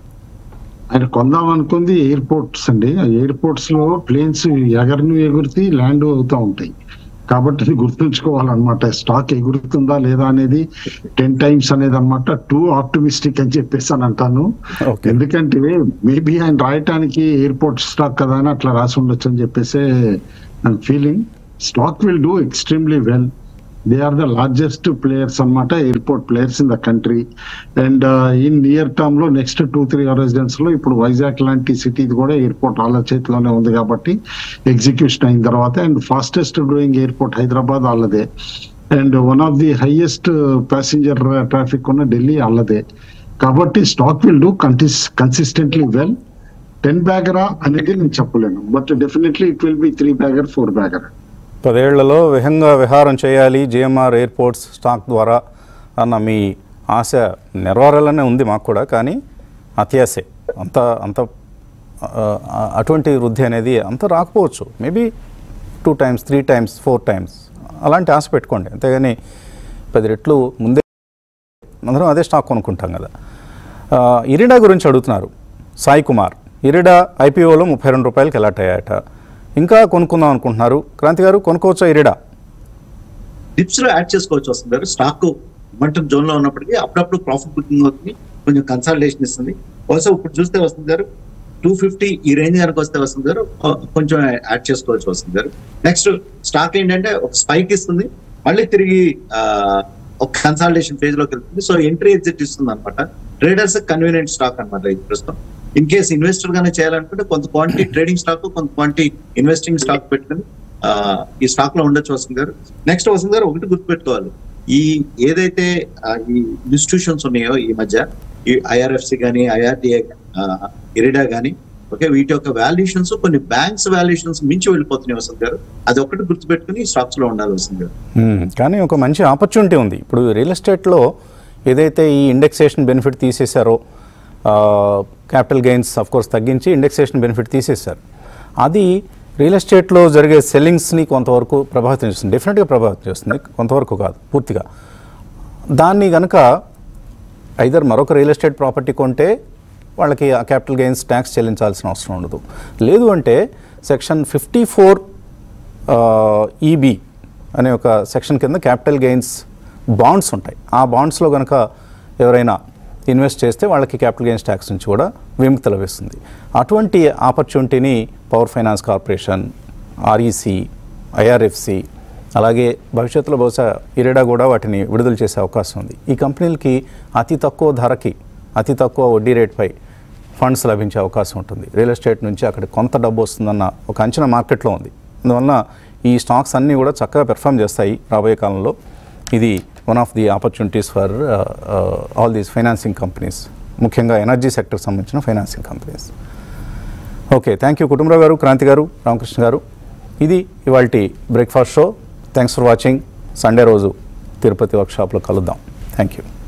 ఆయన కొందాం అనుకుంది ఎయిర్పోర్ట్స్ అండి ఆ ఎయిర్పోర్ట్స్ లో ప్లేన్స్ ఎగరను ఎగురుతి ల్యాండ్ అవుతా ఉంటాయి కాబట్టి ఇది గుర్తుంచుకోవాలన్నమాట స్టాక్ ఎగురుతుందా లేదా అనేది టెన్ టైమ్స్ అనేది అనమాట టూ ఆప్టిమిస్టిక్ అని చెప్పేసి అని అంటాను Okay. ఎందుకంటే మేబీ ఆయన రాయటానికి ఎయిర్పోర్ట్ స్టాక్ కదా అని అట్లా రాసి ఉండొచ్చు అని చెప్పేసి feeling stock will do extremely well they are the largest players అన్నమాట airport players in the country and in near term లో నెక్స్ట్ టూ త్రీ రెసిడెన్స్ లో ఇప్పుడు వైజాగ్ లాంటి సిటీ కూడా ఎయిర్పోర్ట్ వాళ్ళ చేతిలోనే ఉంది కాబట్టి ఎగ్జిక్యూషన్ అయిన తర్వాత and fastest growing airport Hyderabad వాళ్ళదే and one of the highest passenger traffic ఉన్న ఢిల్లీ వాళ్ళదే కాబట్టి స్టాక్ విల్ డూ కంటిస్ కన్సిస్టెంట్లీ వెల్ టెన్ బ్యాగరా అనేది నేను చెప్పలేను but definitely it will be three bagger four bagger పదేళ్లలో విహంగా విహారం చేయాలి జిఎంఆర్ ఎయిర్పోర్ట్స్ స్టాక్ ద్వారా అన్న మీ ఆశ నెరవేరాలనే ఉంది మాకు కూడా కానీ అత్యాశే అంత అంత ఆ, ఆ, అటువంటి వృద్ధి అనేది అంత రాకపోవచ్చు maybe two times three times four times అలాంటి ఆశ పెట్టుకోండి అంతేగాని పది రెట్లు ముందే అందరం అదే స్టాక్ కొనుక్కుంటాం కదా ఆ, ఇరిడా గురించి అడుగుతున్నారు సాయి కుమార్ ఇరిడా ఐపీఓలో ముప్పై రెండు రూపాయలకి ఎలాట్ అయ్యాయట ఇంకా కొనుక్కుందాం అనుకుంటున్నారు క్రాంతి గారు కొనుక్కోవచ్చా ఇరిడా డిప్స్ లో యాడ్ చేసుకోవచ్చు వస్తుంది గారు స్టాక్ మొమెంటం జోన్ లో ఉన్నప్పటికీ అప్పుడప్పుడు ప్రాఫిట్ బుకింగ్ అవుతుంది కొంచెం కన్సల్టేషన్ ఇస్తుంది బహుశా ఇప్పుడు చూస్తే వస్తుంది గారు టూ ఫిఫ్టీ ఈ రేంజ్ కనుక వస్తే వస్తుంది గారు ఆ, కొంచెం యాడ్ చేసుకోవచ్చు వస్తుంది గారు నెక్స్ట్ స్టాక్ ఏంటంటే ఒక స్పైక్ ఇస్తుంది మళ్ళీ తిరిగి ఆ, ఒక కన్సల్టేషన్ ఫేజ్ లోకి వెళ్తుంది సో ఎంట్రీ ఎగ్జిట్ ఇస్తుంది అనమాట ట్రేడర్స్ కన్వీనియంట్ స్టాక్ అనమాట ఇది ప్రస్తుతం ఇన్ కేస్ ఇన్వెస్టర్ గానే చేయాలనుకుంటే కొంత క్వాంటిటీ ట్రేడింగ్ స్టాక్ కొంత క్వాంటిటీ ఇన్వెస్టింగ్ స్టాక్ పెట్టుకుని ఆ, ఈ స్టాక్ లో ఉండొచ్చు వస్తుంది గారు నెక్స్ట్ వస్తుంది గారు ఒకటి గుర్తుపెట్టుకోవాలి ఈ ఏదైతే ఆ, ఈ ఇన్స్టిట్యూషన్స్ ఉన్నాయో ఈ మధ్య ఈ ఐఆర్ఎఫ్సి కానీ ఐఆర్డిఏ ఇరిడా కానీ ఓకే వీటి యొక్క వాల్యుయేషన్స్ కొన్ని బ్యాంక్స్ వాల్యుయేషన్స్ మించి వెళ్ళిపోతున్నాయి వసంత్ గారు అది ఒకటి గుర్తుపెట్టుకుని స్టాక్స్ లో ఉండాలి వసంత్ గారు మ్మ్. కానీ ఒక మంచి ఆపర్చునిటీ ఉంది ఇప్పుడు రియల్ ఎస్టేట్లో ఏదైతే ఈ ఇండెక్సేషన్ బెనిఫిట్ తీసేశారో క్యాపిటల్ గెయిన్స్ ఆఫ్ కోర్స్ తగ్గించి ఇండెక్సేషన్ బెనిఫిట్ తీసేశారు అది రియల్ ఎస్టేట్లో జరిగే సెల్లింగ్స్ని కొంతవరకు ప్రభావితం చేస్తుంది డెఫినెట్గా ప్రభావితం చేస్తుంది కొంతవరకు కాదు పూర్తిగా దాన్ని కనుక ఐదర్ మరొక రియల్ ఎస్టేట్ ప్రాపర్టీ కొంటే వాళ్ళకి ఆ క్యాపిటల్ గెయిన్స్ ట్యాక్స్ చెల్లించాల్సిన అవసరం ఉండదు లేదు అంటే సెక్షన్ ఫిఫ్టీ ఫోర్ ఈబీ అనే ఒక సెక్షన్ కింద క్యాపిటల్ గెయిన్స్ బాండ్స్ ఉంటాయి ఆ బాండ్స్లో కనుక ఎవరైనా ఇన్వెస్ట్ చేస్తే వాళ్ళకి క్యాపిటల్ గెయిన్స్ ట్యాక్స్ నుంచి కూడా విముక్తి లభిస్తుంది అటువంటి ఆపర్చునిటీని power finance corporation REC IRFC అలాగే భవిష్యత్తులో బహుశా ఇరెడా కూడా వాటిని విడుదల చేసే అవకాశం ఉంది ఈ కంపెనీలకి అతి తక్కువ ధరకి అతి తక్కువ వడ్డీ రేట్పై ఫండ్స్ లభించే అవకాశం ఉంటుంది రియల్ ఎస్టేట్ నుంచి అక్కడ కొంత డబ్బు వస్తుందన్న ఒక అంచనా మార్కెట్లో ఉంది అందువలన ఈ స్టాక్స్ అన్నీ కూడా చక్కగా పెర్ఫామ్ చేస్తాయి రాబోయే కాలంలో ఇది one of the opportunities for all these financing companies ముఖ్యంగా ఎనర్జీ సెక్టర్ సంబంధించిన financing companies okay thank you Kutumbarao గారు క్రాంతి గారు రామకృష్ణ గారు ఇది ఇవాళ breakfast show thanks for watching Sunday రోజు తిరుపతి వర్క్షాప్లో కలుద్దాం థ్యాంక్ యూ